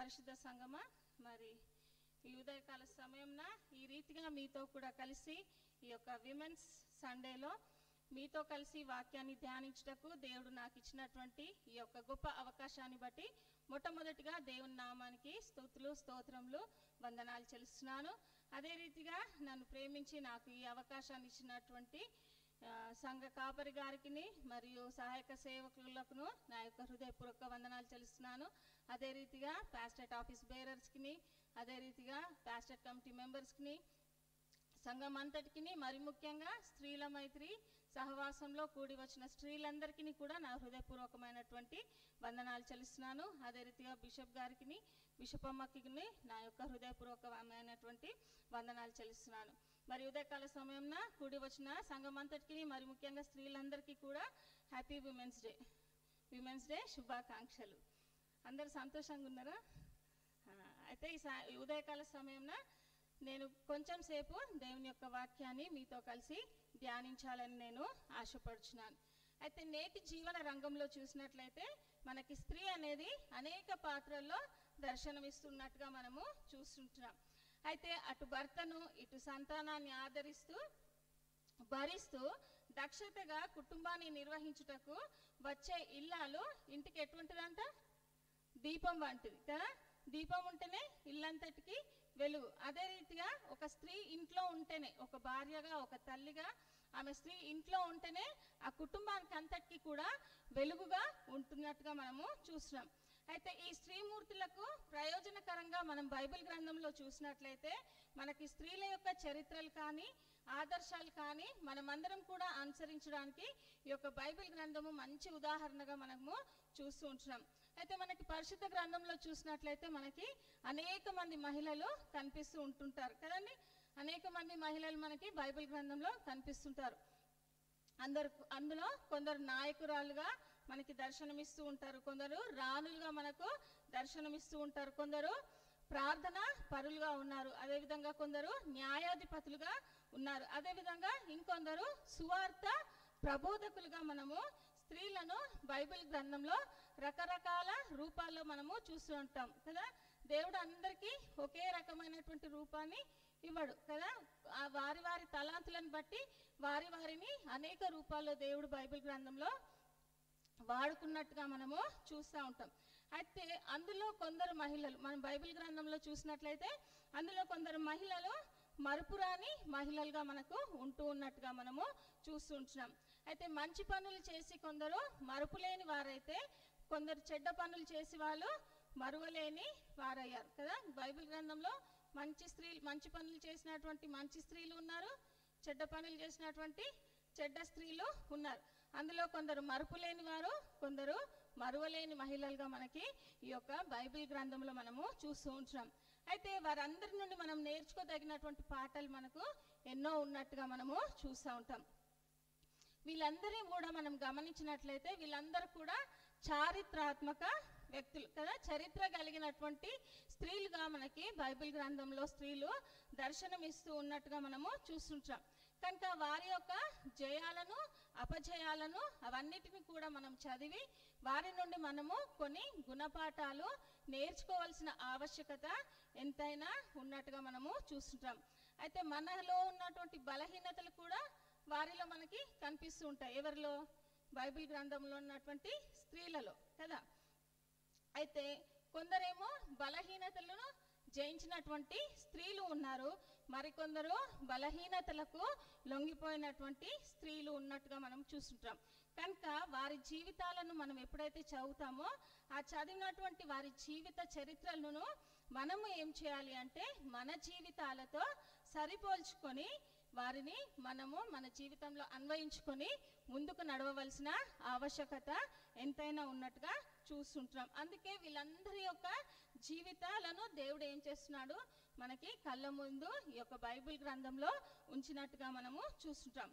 పరిశుద్ధ సంగమ మరి ఈ ఉదయకాల సమయంన ఈ రీతిగా మీతో కూడా కలిసి ఈ యొక్క విమెన్స్ సండేలో మీతో కలిసి వాక్యాన్ని ధ్యానించుటకు దేవుడు నాకు ఇచ్చినటువంటి ఈ యొక్క గొప్ప అవకాశాన్ని బట్టి మొట్టమొదటిగా దేవుని నామానికి స్తుతులు స్తోత్రములు వందనాలు చెల్లిస్తున్నాను అదే రీతిగా నన్ను ప్రేమించి నాకు ఈ అవకాశాన్ని ఇచ్చినటువంటి ఆ, సంఘ కాపరి గారికి మరియు సహాయక సేవకులకును నా యొక్క హృదయపూర్వక వందనాలు చెల్లిస్తున్నాను అదే రీతిగా పాస్టెట్ ఆఫీస్ బేరర్స్కి అదే రీతిగా పాస్టెట్ కమిటీ మెంబర్స్కి సంఘం అంతటికి మరి ముఖ్యంగా స్త్రీల మైత్రి సహవాసంలో కూడి వచ్చిన స్త్రీలందరికీ కూడా నా హృదయపూర్వకమైనటువంటి వందనాలు చెల్లిస్తున్నాను అదే రీతిగా బిషప్ గారికి బిషప్ అమ్మకి నా యొక్క హృదయపూర్వకమైనటువంటి వందనాలు చెల్లిస్తున్నాను మరి ఉదయకాల సమయంన కూడి వచ్చిన సంఘం అంతటికి మరి ముఖ్యంగా స్త్రీలందరికీ కూడా happy women's day women's day శుభాకాంక్షలు అందరు సంతోషంగా ఉన్నారా ఆ, అయితే ఈ సా- ఈ ఉదయకాల సమయంన నేను కొంచెం సేపు దేవుని యొక్క వాక్యాన్ని మీతో కలిసి ధ్యానించాలని నేను ఆశపడుచున్నాను అయితే నేటి జీవన రంగంలో చూసినట్లయితే మనకి స్త్రీ అనేది అనేక పాత్రల్లో దర్శనమిస్తున్నట్టుగా మనము చూస్తుంటున్నాం అయితే అటు భర్తను ఇటు సంతానాన్ని ఆదరిస్తూ భరిస్తూ దక్షతగా కుటుంబాన్ని నిర్వహించుటకు వచ్చే ఇల్లాలు ఇంటికి ఎటువంటిదంట దీపం వంటిది కదా దీపం ఉంటేనే ఇల్లంతటికి వెలుగు అదే రీతిగా ఒక స్త్రీ ఇంట్లో ఉంటేనే ఒక భార్యగా ఒక తల్లిగా ఆమె స్త్రీ ఇంట్లో ఉంటేనే ఆ కుటుంబానికి అంతటికి కూడా వెలుగుగా ఉంటున్నట్టుగా మనము చూస్తున్నాం అయితే ఈ స్త్రీమూర్తులకు ప్రయోజనకరంగా మనం బైబిల్ గ్రంథంలో చూసినట్లయితే మనకి స్త్రీల యొక్క చరిత్రలు కానీ ఆదర్శాలు కానీ మనమందరం కూడా అనుసరించడానికి ఈ యొక్క బైబిల్ గ్రంథము మంచి ఉదాహరణగా మనము చూస్తూ ఉంటున్నాం అయితే మనకి పరిశుద్ధ గ్రంథంలో చూసినట్లయితే మనకి అనేక మంది మహిళలు కనిపిస్తూ ఉంటుంటారు కదండి అనేక మంది మహిళలు మనకి బైబిల్ గ్రంథంలో కనిపిస్తుంటారు అందరు అందులో కొందరు నాయకురాలుగా మనకి దర్శనమిస్తూ ఉంటారు కొందరు రాణులుగా మనకు దర్శనమిస్తూ ఉంటారు కొందరు ప్రార్థన పరులుగా ఉన్నారు అదేవిధంగా కొందరు న్యాయాధిపతులుగా ఉన్నారు అదేవిధంగా ఇంకొందరు సువార్త ప్రబోధకులుగా మనము స్త్రీలను బైబిల్ గ్రంథంలో రకరకాల రూపాల్లో మనము చూస్తూ ఉంటాం కదా దేవుడు అందరికీ ఒకే రకమైనటువంటి రూపాన్ని ఇవ్వడు కదా ఆ వారి వారి తలాంతులను బట్టి వారి వారిని అనేక రూపాల్లో దేవుడు బైబిల్ గ్రంథంలో వాడుకున్నట్టుగా మనము చూస్తూ ఉంటాం అయితే అందులో కొందరు మహిళలు మనం బైబిల్ గ్రంథంలో చూసినట్లయితే అందులో కొందరు మహిళలు మరుపురాని మహిళలుగా మనకు ఉంటూ ఉన్నట్టుగా మనము చూస్తూ ఉంటున్నాం అయితే మంచి పనులు చేసి కొందరు మరుపులేని వారైతే కొందరు చెడ్డ పనులు చేసి వాళ్ళు మరువలేని వారయ్యారు కదా బైబిల్ గ్రంథంలో మంచి స్త్రీ మంచి పనులు చేసినటువంటి మంచి స్త్రీలు ఉన్నారు చెడ్డ పనులు చేసినటువంటి చెడ్డ స్త్రీలు ఉన్నారు అందులో కొందరు మరుపు లేని వారు కొందరు మరువలేని మహిళలుగా మనకి ఈ యొక్క బైబిల్ గ్రంథంలో మనము చూస్తూ ఉంటున్నాం అయితే వారందరి నుండి మనం నేర్చుకోదగినటువంటి పాఠాలు మనకు ఎన్నో ఉన్నట్టుగా మనము చూస్తూ ఉంటాం వీళ్ళందరినీ కూడా మనం గమనించినట్లయితే వీళ్ళందరూ కూడా చారిత్రాత్మక వ్యక్తులు కదా చరిత్ర కలిగినటువంటి స్త్రీలుగా మనకి బైబిల్ గ్రంథంలో స్త్రీలు దర్శనమిస్తూ ఉన్నట్టుగా మనము చూస్తుంటాం కనుక వారి యొక్క జయాలను అపజయాలను అవన్నిటిని కూడా మనం చదివి వారి నుండి మనము కొన్ని గుణపాఠాలు నేర్చుకోవాల్సిన ఆవశ్యకత ఎంతైనా ఉన్నట్టుగా మనము చూస్తుంటాం అయితే మనలో ఉన్నటువంటి బలహీనతలు కూడా వారిలో మనకి కనిపిస్తూ ఉంటాయి ఎవరిలో బైబిల్ గ్రంథంలో ఉన్నటువంటి స్త్రీలలో కదా అయితే కొందరేమో బలహీనతలను జయించినటువంటి స్త్రీలు ఉన్నారు మరికొందరు బలహీనతలకు లొంగిపోయినటువంటి స్త్రీలు ఉన్నట్టుగా మనం చూస్తుంటాం కనుక వారి జీవితాలను మనం ఎప్పుడైతే చదువుతామో ఆ చదివినటువంటి వారి జీవిత చరిత్రలను మనము ఏం చేయాలి అంటే మన జీవితాలతో సరిపోల్చుకొని వారిని మనము మన జీవితంలో అన్వయించుకొని ముందుకు నడవవలసిన ఆవశ్యకత ఎంతైనా ఉన్నట్టుగా చూస్తుంటున్నాం అందుకే వీళ్ళందరి యొక్క జీవితాలను దేవుడు ఏం చేస్తున్నాడు మనకి కళ్ళ ముందు ఈ యొక్క బైబిల్ గ్రంథంలో ఉంచినట్టుగా మనము చూస్తుంటాం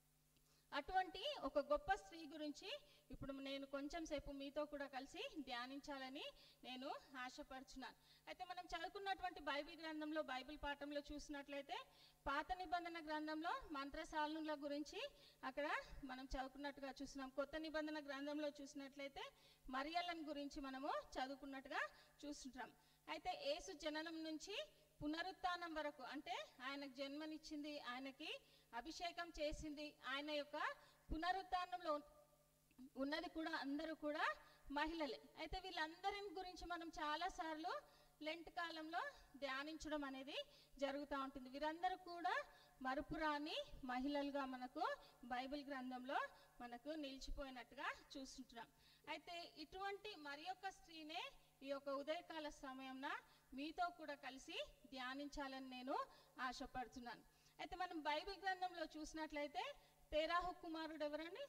అటువంటి ఒక గొప్ప స్త్రీ గురించి ఇప్పుడు నేను కొంచెం సేపు మీతో కూడా కలిసి ధ్యానించాలని నేను ఆశపడుచున్నాను అయితే మనం చదువుకున్నటువంటి బైబిల్ గ్రంథంలో బైబిల్ పాఠంలో చూసినట్లయితే పాత నిబంధన గ్రంథంలో మంత్రసాలనుల గురించి అక్కడ మనం చదువుకున్నట్టుగా చూస్తున్నాం కొత్త నిబంధన గ్రంథంలో చూసినట్లయితే మరియలను గురించి మనము చదువుకున్నట్టుగా చూస్తుంటాం అయితే యేసు జననం నుంచి పునరుత్థానం వరకు అంటే ఆయనకు జన్మనిచ్చింది ఆయనకి అభిషేకం చేసింది ఆయన యొక్క పునరుత్థానంలో ఉన్నది కూడా అందరూ కూడా మహిళలే అయితే వీళ్ళందరిని గురించి మనం చాలా సార్లు లెంట్ కాలంలో ధ్యానించడం అనేది జరుగుతూ ఉంటుంది వీరందరూ కూడా మరుపురాని మహిళలుగా మనకు బైబిల్ గ్రంథంలో మనకు నిలిచిపోయినట్టుగా చూస్తుంటున్నాం అయితే ఇటువంటి మరి యొక్క స్త్రీనే ఈ యొక్క ఉదయకాల సమయంన మీతో కూడా కలిసి ధ్యానించాలని నేను ఆశపడుతున్నాను అయితే మనం బైబిల్ గ్రంథంలో చూసినట్లయితే తేరాహు కుమారుడు ఎవరండి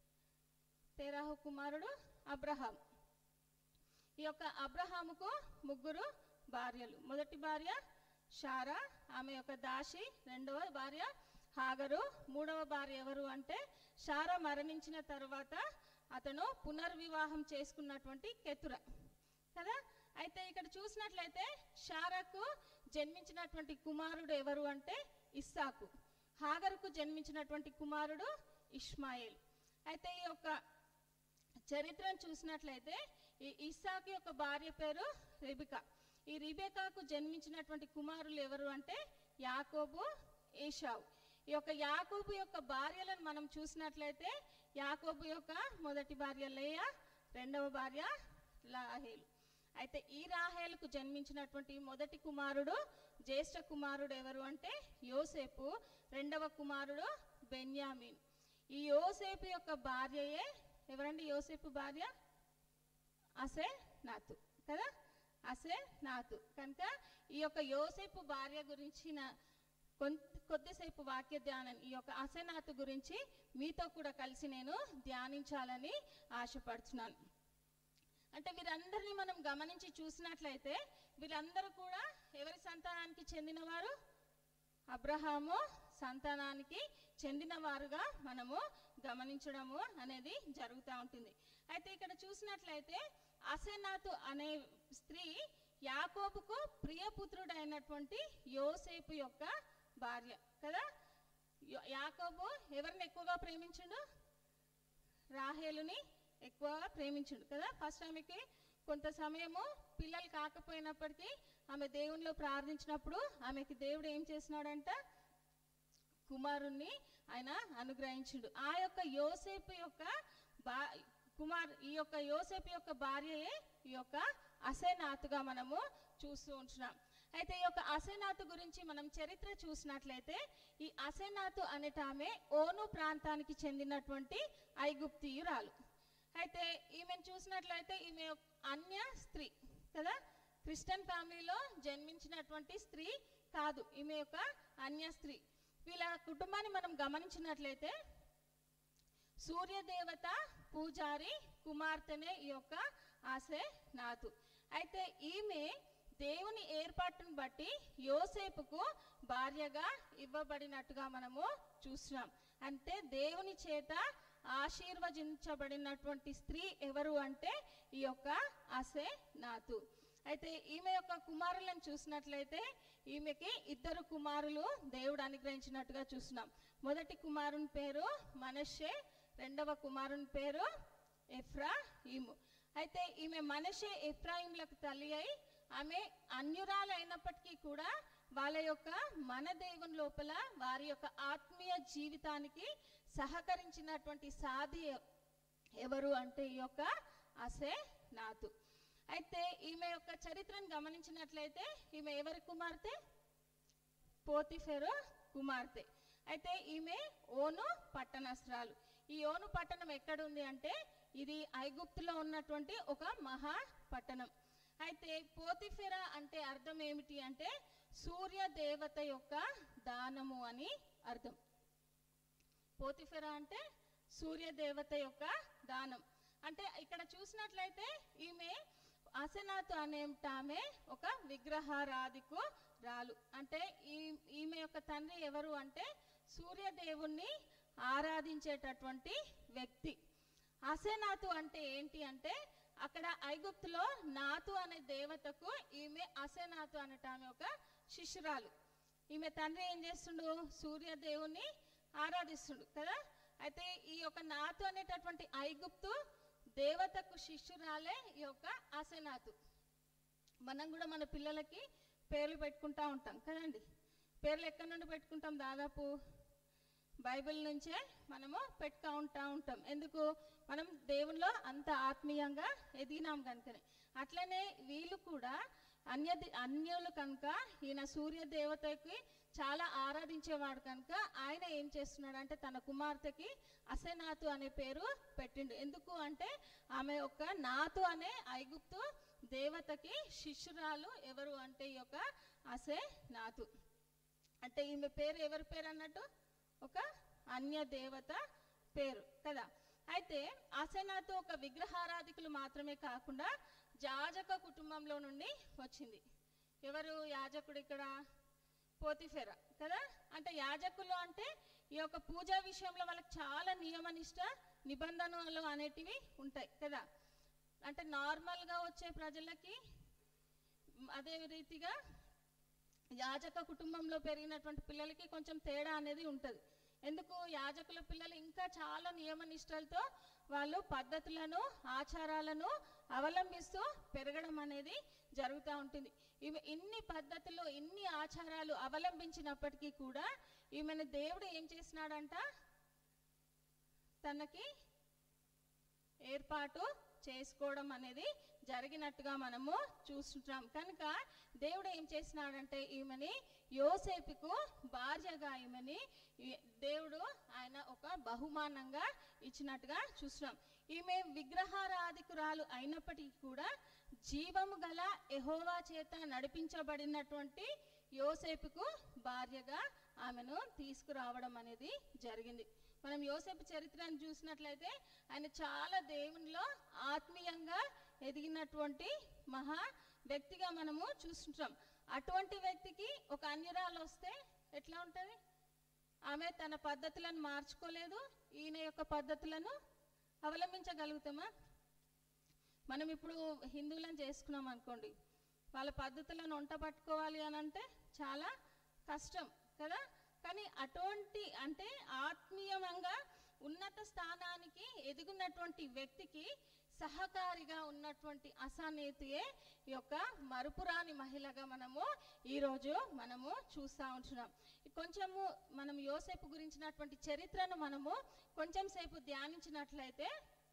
తేరాహు కుమారుడు అబ్రహాం ఈ యొక్క అబ్రహాముకు ముగ్గురు భార్యలు మొదటి భార్య షారా ఆమె యొక్క దాసి రెండవ భార్య హాగరు మూడవ భార్య ఎవరు అంటే షారా మరణించిన తరువాత అతను పునర్వివాహం చేసుకున్నటువంటి కెతుర కదా అయితే ఇక్కడ చూసినట్లయితే షారాకు జన్మించినటువంటి కుమారుడు ఎవరు అంటే ఇస్సాకు హాగరుకు జన్మించినటువంటి కుమారుడు ఇష్మాయిల్ అయితే ఈ యొక్క చరిత్రను చూసినట్లయితే ఈ ఇస్సాకు యొక్క భార్య పేరు రిబికా ఈ రిబేకాకు జన్మించినటువంటి కుమారులు ఎవరు అంటే యాకోబు ఏషావు ఈ యొక్క యాకోబు యొక్క భార్యలను మనం చూసినట్లయితే యాకోబు యొక్క మొదటి భార్య లేయ రెండవ భార్య లాహేలు అయితే ఈ రాహేలుకు జన్మించినటువంటి మొదటి కుమారుడు జ్యేష్ఠ కుమారుడు ఎవరు అంటే యోసేపు రెండవ కుమారుడు బెన్యామీన్ ఈ యోసేపు యొక్క భార్యయే ఎవరండి యోసేపు భార్య అసే నాతు కదా అసే నాతు కనుక ఈ యొక్క యోసేపు భార్య గురించిన కొంత కొద్దిసేపు వాక్య ధ్యానం ఈ యొక్క అసనాథ్ గురించి మీతో కూడా కలిసి నేను ధ్యానించాలని ఆశపడుతున్నాను అంటే వీరందరినీ మనం గమనించి చూసినట్లయితే వీళ్ళందరూ కూడా ఎవరి సంతానానికి చెందినవారు అబ్రహాము సంతానానికి చెందినవారుగా మనము గమనించడము అనేది జరుగుతూ ఉంటుంది అయితే ఇక్కడ చూసినట్లయితే అసెనాతు అనే స్త్రీ యాకోబుకు ప్రియపుత్రుడైనటువంటి యోసేపు యొక్క భార్య కదా యో- యాకోబు ఎవరిని ఎక్కువగా ప్రేమించుడు రాహేలుని ఎక్కువగా ప్రేమించుడు కదా ఫస్ట్ ఆమెకి కొంత సమయము పిల్లలు కాకపోయినప్పటికీ ఆమె దేవునిలో ప్రార్థించినప్పుడు ఆమెకి దేవుడు ఏం చేసినాడంట కుమారుణ్ణి ఆయన అనుగ్రహించుడు ఆ యొక్క యోసేపు యొక్క బా కుమార్ ఈ యొక్క యోసేపు యొక్క భార్యయే ఈ యొక్క అసేనాథుగా మనము చూస్తూ ఉంటున్నాం అయితే ఈ యొక్క అసేనాథు గురించి మనం చరిత్ర చూసినట్లయితే ఈ అసేనాథు అనేట ఆమె ఓను ప్రాంతానికి చెందినటువంటి ఐగుప్తియురాలు అయితే ఈమెను చూసినట్లయితే ఈమె ఒక అన్య స్త్రీ కదా క్రిస్టియన్ ఫ్యామిలీలో జన్మించినటువంటి స్త్రీ కాదు ఈమె యొక్క అన్య స్త్రీ వీళ్ళ కుటుంబాన్ని మనం గమనించినట్లయితే సూర్యదేవత పూజారి కుమార్తెనే ఈ యొక్క ఆశే నాథు అయితే ఈమె దేవుని ఏర్పాటును బట్టి యోసేపుకు భార్యగా ఇవ్వబడినట్టుగా మనము చూస్తున్నాం అంటే దేవుని చేత ఆశీర్వదించబడినటువంటి స్త్రీ ఎవరు అంటే ఈ యొక్క అసే నాతు అయితే ఈమె యొక్క కుమారులను చూసినట్లయితే ఈమెకి ఇద్దరు కుమారులు దేవుడు అనుగ్రహించినట్టుగా చూస్తున్నాం మొదటి కుమారుని పేరు మనషే రెండవ కుమారుని పేరు ఎఫ్రా ఈము అయితే ఈమె మనషే ఎఫ్రాయిములకు తల్లి అయి ఆమె అన్యురాలు అయినప్పటికీ కూడా వాళ్ళ యొక్క మన దేవుని లోపల వారి యొక్క ఆత్మీయ జీవితానికి సహకరించినటువంటి సాధి ఎ- ఎవరు అంటే ఈ యొక్క అసే నాతు అయితే ఈమె యొక్క చరిత్రను గమనించినట్లయితే ఈమె ఎవరి కుమార్తె పోతిఫెరు కుమార్తె అయితే ఈమె ఓను పట్టణస్త్రాలు ఈ ఓను పట్టణం ఎక్కడుంది అంటే ఇది ఐగుప్తులో ఉన్నటువంటి ఒక మహా పట్టణం అయితే పోతిఫెరా అంటే అర్థం ఏమిటి అంటే సూర్య దేవత యొక్క దానము అని అర్థం పోతిఫెరా అంటే సూర్య దేవత యొక్క దానం అంటే ఇక్కడ చూసినట్లయితే ఈమె అసనాథ్ అనే ఆమె ఒక విగ్రహారాధికు రాలు అంటే ఈ ఈమె యొక్క తండ్రి ఎవరు అంటే సూర్యదేవుణ్ణి ఆరాధించేటటువంటి వ్యక్తి అసెనాథు అంటే ఏంటి అంటే అక్కడ ఐగుప్తులో నాతు అనే దేవతకు ఈమె అసెనాథు అనేట ఆమె ఒక శిష్యురాలు ఈమె తండ్రి ఏం చేస్తుండు సూర్యదేవుని ఆరాధిస్తుండు కదా అయితే ఈ యొక్క నాతు అనేటటువంటి ఐగుప్తు దేవతకు శిష్యురాలే ఈ యొక్క అసెనాథు మనం కూడా మన పిల్లలకి పేర్లు పెట్టుకుంటా ఉంటాం కదండి పేర్లు ఎక్కడి నుండి పెట్టుకుంటాం దాదాపు బైబిల్ నుంచే మనము పెట్టుకుంటా ఉంటా ఉంటాం ఎందుకు మనం దేవునిలో అంత ఆత్మీయంగా ఎదిగినాం కనుకనే అట్లనే వీళ్ళు కూడా అన్య అన్యులు కనుక ఈయన సూర్య దేవతకి చాలా ఆరాధించేవాడు కనుక ఆయన ఏం చేస్తున్నాడు అంటే తన కుమార్తెకి అసెనాతు అనే పేరు పెట్టిండు ఎందుకు అంటే ఆమె ఒక నాతు అనే ఐగుప్తు దేవతకి శిష్యురాలు ఎవరు అంటే ఈ యొక్క అసే నాతు అంటే ఈమె పేరు ఎవరి పేరు అన్నట్టు ఒక అన్య దేవత పేరు కదా అయితే అసెనాతు ఒక విగ్రహారాధికులు మాత్రమే కాకుండా యాజక కుటుంబంలో నుండి వచ్చింది ఎవరు యాజకుడు ఇక్కడ పోతిఫెర కదా అంటే యాజకులు అంటే ఈ యొక్క పూజా విషయంలో వాళ్ళకి చాలా నియమనిష్ట నిబంధనలు అనేటివి ఉంటాయి కదా అంటే నార్మల్గా వచ్చే ప్రజలకి మ్, అదే రీతిగా యాజక కుటుంబంలో పెరిగినటువంటి పిల్లలకి కొంచెం తేడా అనేది ఉంటుంది ఎందుకు యాజకుల పిల్లలు ఇంకా చాలా నియమ నిష్టలతో వాళ్ళు పద్ధతులను ఆచారాలను అవలంబిస్తూ పెరగడం అనేది జరుగుతూ ఉంటుంది ఈమె ఇన్ని పద్ధతులు ఇన్ని ఆచారాలు అవలంబించినప్పటికీ కూడా ఈమెను దేవుడు ఏం చేసినాడంట తనకి ఏర్పాటు చేసుకోవడం అనేది జరిగినట్టుగా మనము చూస్తుంటాం కనుక దేవుడు ఏం చేసినాడంటే ఈమెని యోసేపుకు భార్యగా ఈమెని ఈ- దేవుడు ఆయన ఒక బహుమానంగా ఇచ్చినట్టుగా చూస్తున్నాం ఈమె విగ్రహారాధికురాలు అయినప్పటికీ కూడా జీవము గల ఎహోవా చేత నడిపించబడినటువంటి యోసేపుకు భార్యగా ఆమెను తీసుకురావడం అనేది జరిగింది మనం యోసేపు చరిత్రను చూసినట్లయితే ఆయన చాలా దేవునిలో ఆత్మీయంగా ఎదిగినటువంటి మహా వ్యక్తిగా మనము చూస్తుంటాం అటువంటి వ్యక్తికి ఒక అన్యురాలు వస్తే ఎట్లా ఉంటుంది ఆమె తన పద్ధతులను మార్చుకోలేదు ఈయన యొక్క పద్ధతులను అవలంబించగలుగుతామా మనం ఇప్పుడు హిందువులను చేసుకున్నాం అనుకోండి వాళ్ళ పద్ధతులను వంట పట్టుకోవాలి అని అంటే చాలా కష్టం కదా కానీ అటువంటి అంటే ఆత్మీయంగా ఉన్నత స్థానానికి ఎదుగున్నటువంటి వ్యక్తికి సహకారిగా ఉన్నటువంటి అసానేతియే ఈ యొక్క మరుపురాని మహిళగా మనము ఈరోజు మనము చూస్తూ ఉంటున్నాం కొంచెము మనం యోసేపు గురించినటువంటి చరిత్రను మనము కొంచెం సేపు ధ్యానించినట్లయితే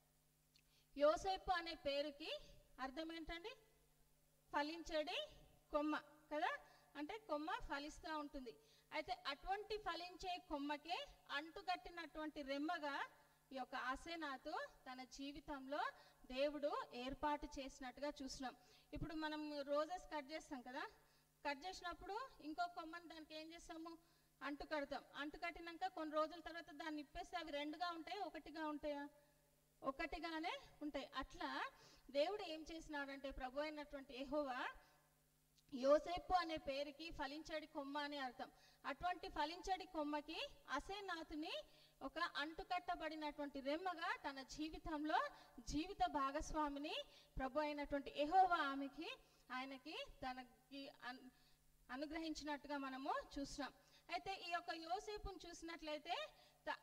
యోసేపు అనే పేరుకి అర్థం ఏంటండి ఫలించడి కొమ్మ కదా అంటే కొమ్మ ఫలిస్తూ ఉంటుంది అయితే అటువంటి ఫలించే కొమ్మకే అంటుకట్టినటువంటి రెమ్మగా ఈ యొక్క ఆసేనాథు తన జీవితంలో దేవుడు ఏర్పాటు చేసినట్టుగా చూస్తున్నాం ఇప్పుడు మనం రోజెస్ కట్ చేస్తాం కదా కట్ చేసినప్పుడు ఇంకో కొమ్మని దానికి ఏం చేస్తాము అంటు కడతాం అంటు కట్టినాక కొన్ని రోజుల తర్వాత దాన్ని ఇప్పేస్తే అవి రెండుగా ఉంటాయి ఒకటిగా ఉంటాయా ఒకటిగానే ఉంటాయి అట్లా దేవుడు ఏం చేసినాడంటే ప్రభు అయినటువంటి యెహోవా యోసేపు అనే పేరుకి ఫలించడి కొమ్మ అని అర్థం అటువంటి ఫలించడి కొమ్మకి అసేనాథుని ఒక అంటుకట్టబడినటువంటి రెమ్మగా తన జీవితంలో జీవిత భాగస్వామిని ప్రభు అయినటువంటి ఎహోవా ఆమెకి ఆయనకి తనకి అన్- అనుగ్రహించినట్టుగా మనము చూస్తున్నాం అయితే ఈ యొక్క యోసేపుని చూసినట్లయితే త-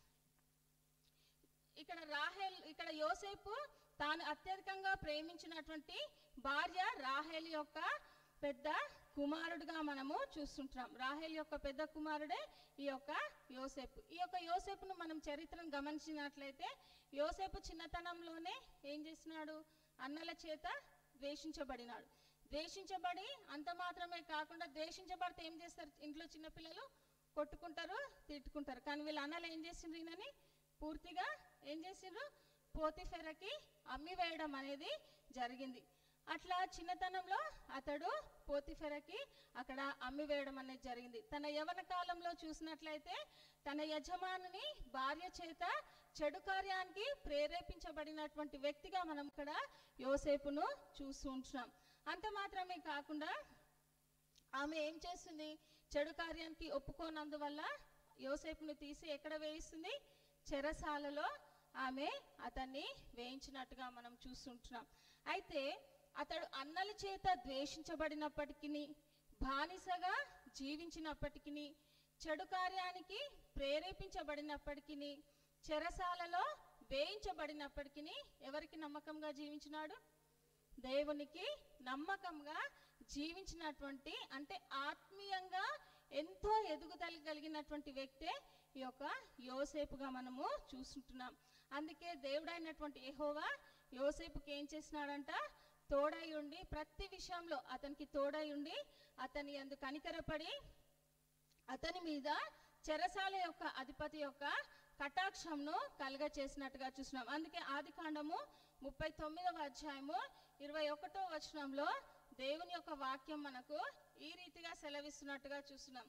ఇక్కడ రాహేల్ ఇక్కడ యోసేపు తాను అత్యధికంగా ప్రేమించినటువంటి భార్య రాహేల్ యొక్క పెద్ద కుమారుడుగా మనము చూస్తుంటాం రాహేల్ యొక్క పెద్ద కుమారుడే ఈ యొక్క యోసేపు ఈ యొక్క యోసేపును మనం చరిత్రను గమనించినట్లయితే యోసేపు చిన్నతనంలోనే ఏం చేసినాడు అన్నల చేత ద్వేషించబడినాడు ద్వేషించబడి అంత మాత్రమే కాకుండా ద్వేషించబడితే ఏం చేస్తారు ఇంట్లో చిన్నపిల్లలు కొట్టుకుంటారు తిట్టుకుంటారు కానీ వీళ్ళ అన్నలు ఏం చేసిండ్రు ఈయనని పూర్తిగా ఏం చేసిండ్రు పోతిఫెరకి అమ్మి వేయడం అనేది జరిగింది అట్లా చిన్నతనంలో అతడు పోతిఫెరకి అక్కడ అమ్మి వేయడం అనేది జరిగింది తన యవన కాలంలో చూసినట్లయితే తన యజమానుని భార్య చేత చెడు కార్యానికి ప్రేరేపించబడినటువంటి వ్యక్తిగా మనం ఇక్కడ యోసేపును చూస్తూ ఉంటున్నాం అంత మాత్రమే కాకుండా ఆమె ఏం చేస్తుంది చెడు కార్యానికి ఒప్పుకోనందువల్ల యోసేపును తీసి ఎక్కడ వేయిస్తుంది చెరసాలలో ఆమె అతన్ని వేయించినట్టుగా మనం చూస్తుంటున్నాం అయితే అతడు అన్నల చేత ద్వేషించబడినప్పటికీ బానిసగా జీవించినప్పటికీ చెడు కార్యానికి ప్రేరేపించబడినప్పటికీ చెరసాలలో వేయించబడినప్పటికీ ఎవరికి నమ్మకంగా జీవించినాడు దేవునికి నమ్మకంగా జీవించినటువంటి అంటే ఆత్మీయంగా ఎంతో ఎదుగుదల కలిగినటువంటి వ్యక్తే ఈ యొక్క యోసేపుగా మనము చూస్తుంటున్నాం అందుకే దేవుడైనటువంటి యెహోవా యోసేపుకి ఏం చేసినాడంట తోడై ఉండి ప్రతి విషయంలో అతనికి తోడై ఉండి అతని అందు కనికరపడి అతని మీద చెరసాల యొక్క అధిపతి యొక్క కటాక్షంను కలుగ చేసినట్టుగా చూస్తున్నాం అందుకే ఆది కాండము ముప్పై తొమ్మిదవ అధ్యాయము ఇరవై ఒకటో వచనంలో దేవుని యొక్క వాక్యం మనకు ఈ రీతిగా సెలవిస్తున్నట్టుగా చూస్తున్నాం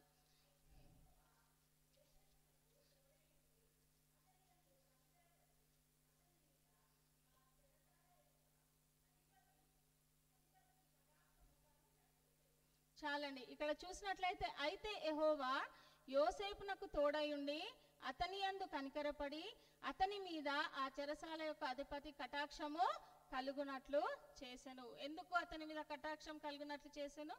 చాలండి ఇక్కడ చూసినట్లయితే అయితే ఎహోవా యోసేపునకు తోడయుండి అతని యందు కనికరపడి అతని మీద ఆ చెరసాల యొక్క అధిపతి కటాక్షము కలుగునట్లు చేసెను ఎందుకు అతని మీద కటాక్షం కలుగునట్లు చేసెను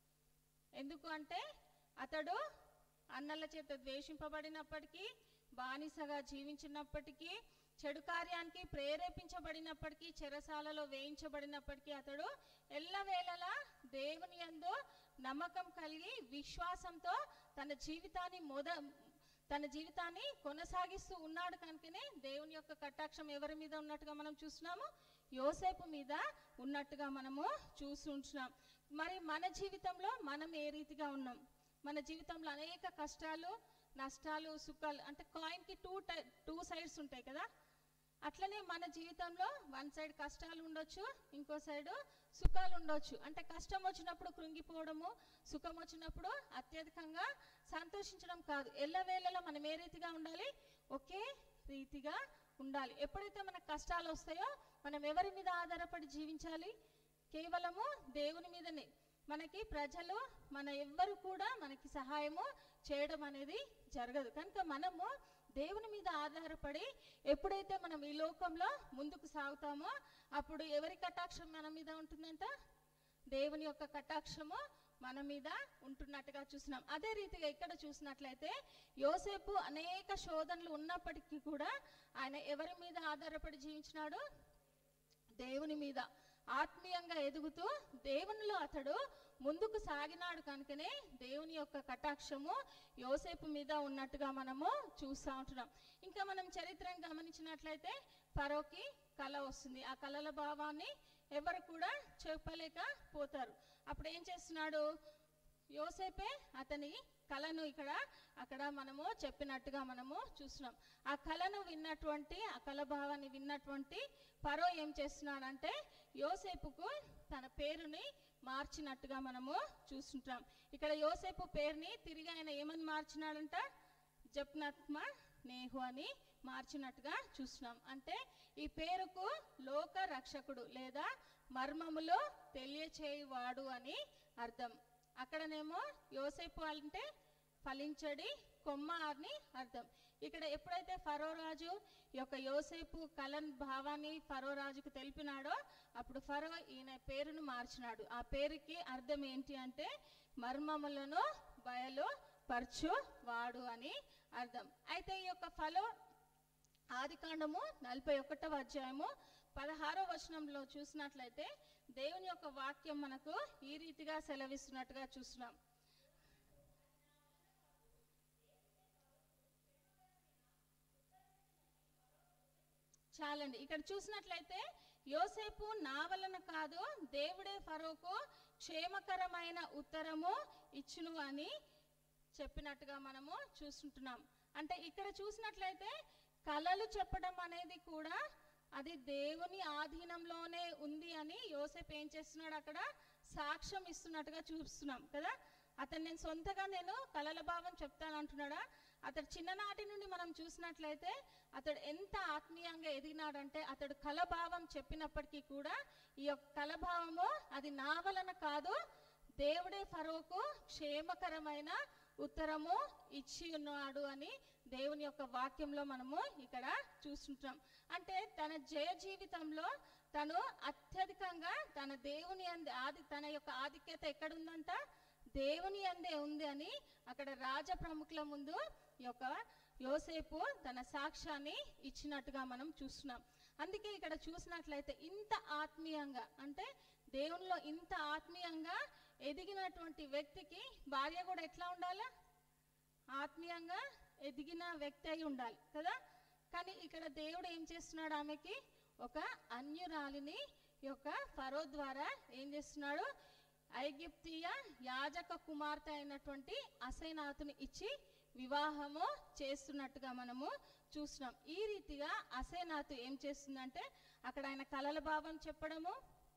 ఎందుకు అంటే అతడు అన్నల చేత ద్వేషింపబడినప్పటికీ బానిసగా జీవించినప్పటికీ చెడు కార్యానికి ప్రేరేపించబడినప్పటికీ చెరసాలలో వేయించబడినప్పటికీ అతడు ఎల్లవేళలా దేవుని యందు నమ్మకం కలిగి విశ్వాసంతో తన జీవితాన్ని మొద తన జీవితాన్ని కొనసాగిస్తూ ఉన్నాడు కనుకనే దేవుని యొక్క కటాక్షం ఎవరి మీద ఉన్నట్టుగా మనం చూస్తున్నాము యోసేపు మీద ఉన్నట్టుగా మనము చూస్తుంటున్నాం మరి మన జీవితంలో మనం ఏ రీతిగా ఉన్నాం మన జీవితంలో అనేక కష్టాలు నష్టాలు సుఖాలు అంటే కాయిన్కి టూ టై టూ సైడ్స్ ఉంటాయి కదా అట్లనే మన జీవితంలో వన్ సైడ్ కష్టాలు ఉండొచ్చు ఇంకో సైడ్ సుఖాలు ఉండొచ్చు అంటే కష్టం వచ్చినప్పుడు కృంగిపోవడము సుఖం వచ్చినప్పుడు అత్యధికంగా సంతోషించడం కాదు ఎల్లవేళలా మనం ఏ రీతిగా ఉండాలి ఒకే రీతిగా ఉండాలి ఎప్పుడైతే మనకు కష్టాలు వస్తాయో మనం ఎవరి మీద ఆధారపడి జీవించాలి కేవలము దేవుని మీదనే మనకి ప్రజలు మన ఎవ్వరు కూడా మనకి సహాయము చేయడం అనేది జరగదు కనుక మనము దేవుని మీద ఆధారపడి ఎప్పుడైతే మనం ఈ లోకంలో ముందుకు సాగుతామో అప్పుడు ఎవరి కటాక్షం మన మీద ఉంటుందంట దేవుని యొక్క కటాక్షము మన మీద ఉంటున్నట్టుగా చూస్తున్నాం అదే రీతిగా ఇక్కడ చూసినట్లయితే యోసేపు అనేక శోధనలు ఉన్నప్పటికీ కూడా ఆయన ఎవరి మీద ఆధారపడి జీవించినాడు దేవుని మీద ఆత్మీయంగా ఎదుగుతూ దేవునిలో అతడు ముందుకు సాగినాడు కనుకనే దేవుని యొక్క కటాక్షము యోసేపు మీద ఉన్నట్టుగా మనము చూస్తూ ఉంటున్నాం ఇంకా మనం చరిత్రను గమనించినట్లయితే ఫరోకి కళ వస్తుంది ఆ కళల భావాన్ని ఎవరు కూడా చెప్పలేకపోతారు అప్పుడు ఏం చేస్తున్నాడు యోసేపే అతని కళను ఇక్కడ అక్కడ మనము చెప్పినట్టుగా మనము చూస్తున్నాం ఆ కళను విన్నటువంటి ఆ కళ భావాన్ని విన్నటువంటి పరో ఏం చేస్తున్నాడంటే యోసేపుకు తన పేరుని మార్చినట్టుగా మనము చూస్తుంటాం ఇక్కడ యోసేపు పేరుని తిరిగి ఆయన ఏమని మార్చినాడంట జప్నత్మ నేహు అని మార్చినట్టుగా చూస్తున్నాం అంటే ఈ పేరుకు లోక రక్షకుడు లేదా మర్మములో తెలియచేయువాడు అని అర్థం అక్కడనేమో యోసేపు అంటే ఫలించడి కొమ్మ అని అర్థం ఇక్కడ ఎప్పుడైతే ఫరో రాజు ఈ యొక్క యోసేపు కలన్ భావాన్ని ఫరో రాజుకు తెలిపినాడో అప్పుడు ఫరో ఈయన పేరును మార్చినాడు ఆ పేరుకి అర్థం ఏంటి అంటే మర్మములను బయలు పరచు వాడు అని అర్థం అయితే ఈ యొక్క ఫలో ఆదికాండము నలభై ఒకటవ అధ్యాయము పదహారో వచనంలో చూసినట్లయితే దేవుని యొక్క వాక్యం మనకు ఈ రీతిగా సెలవిస్తున్నట్టుగా చూస్తున్నాం చాలండి ఇక్కడ చూసినట్లయితే యోసేపు నా వలన కాదు దేవుడే ఫరోకు క్షేమకరమైన ఉత్తరము ఇచ్చును అని చెప్పినట్టుగా మనము చూస్తుంటున్నాం అంటే ఇక్కడ చూసినట్లయితే కళలు చెప్పడం అనేది కూడా అది దేవుని ఆధీనంలోనే ఉంది అని యోసేపు ఏం చేస్తున్నాడు అక్కడ సాక్ష్యం ఇస్తున్నట్టుగా చూస్తున్నాం కదా అతను నేను సొంతగా నేను కళల భావం చెప్తాను అంటున్నాడా అతడు చిన్ననాటి నుండి మనం చూసినట్లయితే అతడు ఎంత ఆత్మీయంగా ఎదిగినాడంటే అతడు కళభావం చెప్పినప్పటికీ కూడా ఈ యొక్క కళభావము అది నా వలన కాదు దేవుడే ఫరోకు క్షేమకరమైన ఉత్తరము ఇచ్చి ఉన్నాడు అని దేవుని యొక్క వాక్యంలో మనము ఇక్కడ చూస్తుంటాం అంటే తన జయ జీవితంలో తను అత్యధికంగా తన దేవుని అంది ఆది తన యొక్క ఆధిక్యత ఎక్కడుందంట దేవుని అందే ఉంది అని అక్కడ రాజ ప్రముఖుల ముందు ఈ యొక్క యోసేపు తన సాక్ష్యాన్ని ఇచ్చినట్టుగా మనం చూస్తున్నాం అందుకే ఇక్కడ చూసినట్లయితే ఇంత ఆత్మీయంగా అంటే దేవునిలో ఇంత ఆత్మీయంగా ఎదిగినటువంటి వ్యక్తికి భార్య కూడా ఎట్లా ఉండాలా ఆత్మీయంగా ఎదిగిన వ్యక్తి అయి ఉండాలి కదా కానీ ఇక్కడ దేవుడు ఏం చేస్తున్నాడు ఆమెకి ఒక అన్యురాలిని ఈ యొక్క ఫరో ద్వారా ఏం చేస్తున్నాడు ఐగిప్తియ యాజక కుమార్తె అయినటువంటి అసైనాథుని ఇచ్చి వివాహము చేస్తున్నట్టుగా మనము చూస్తున్నాం ఈ రీతిగా అసేనాథు ఏం చేస్తుందంటే అక్కడ ఆయన కలల భావం చెప్పడము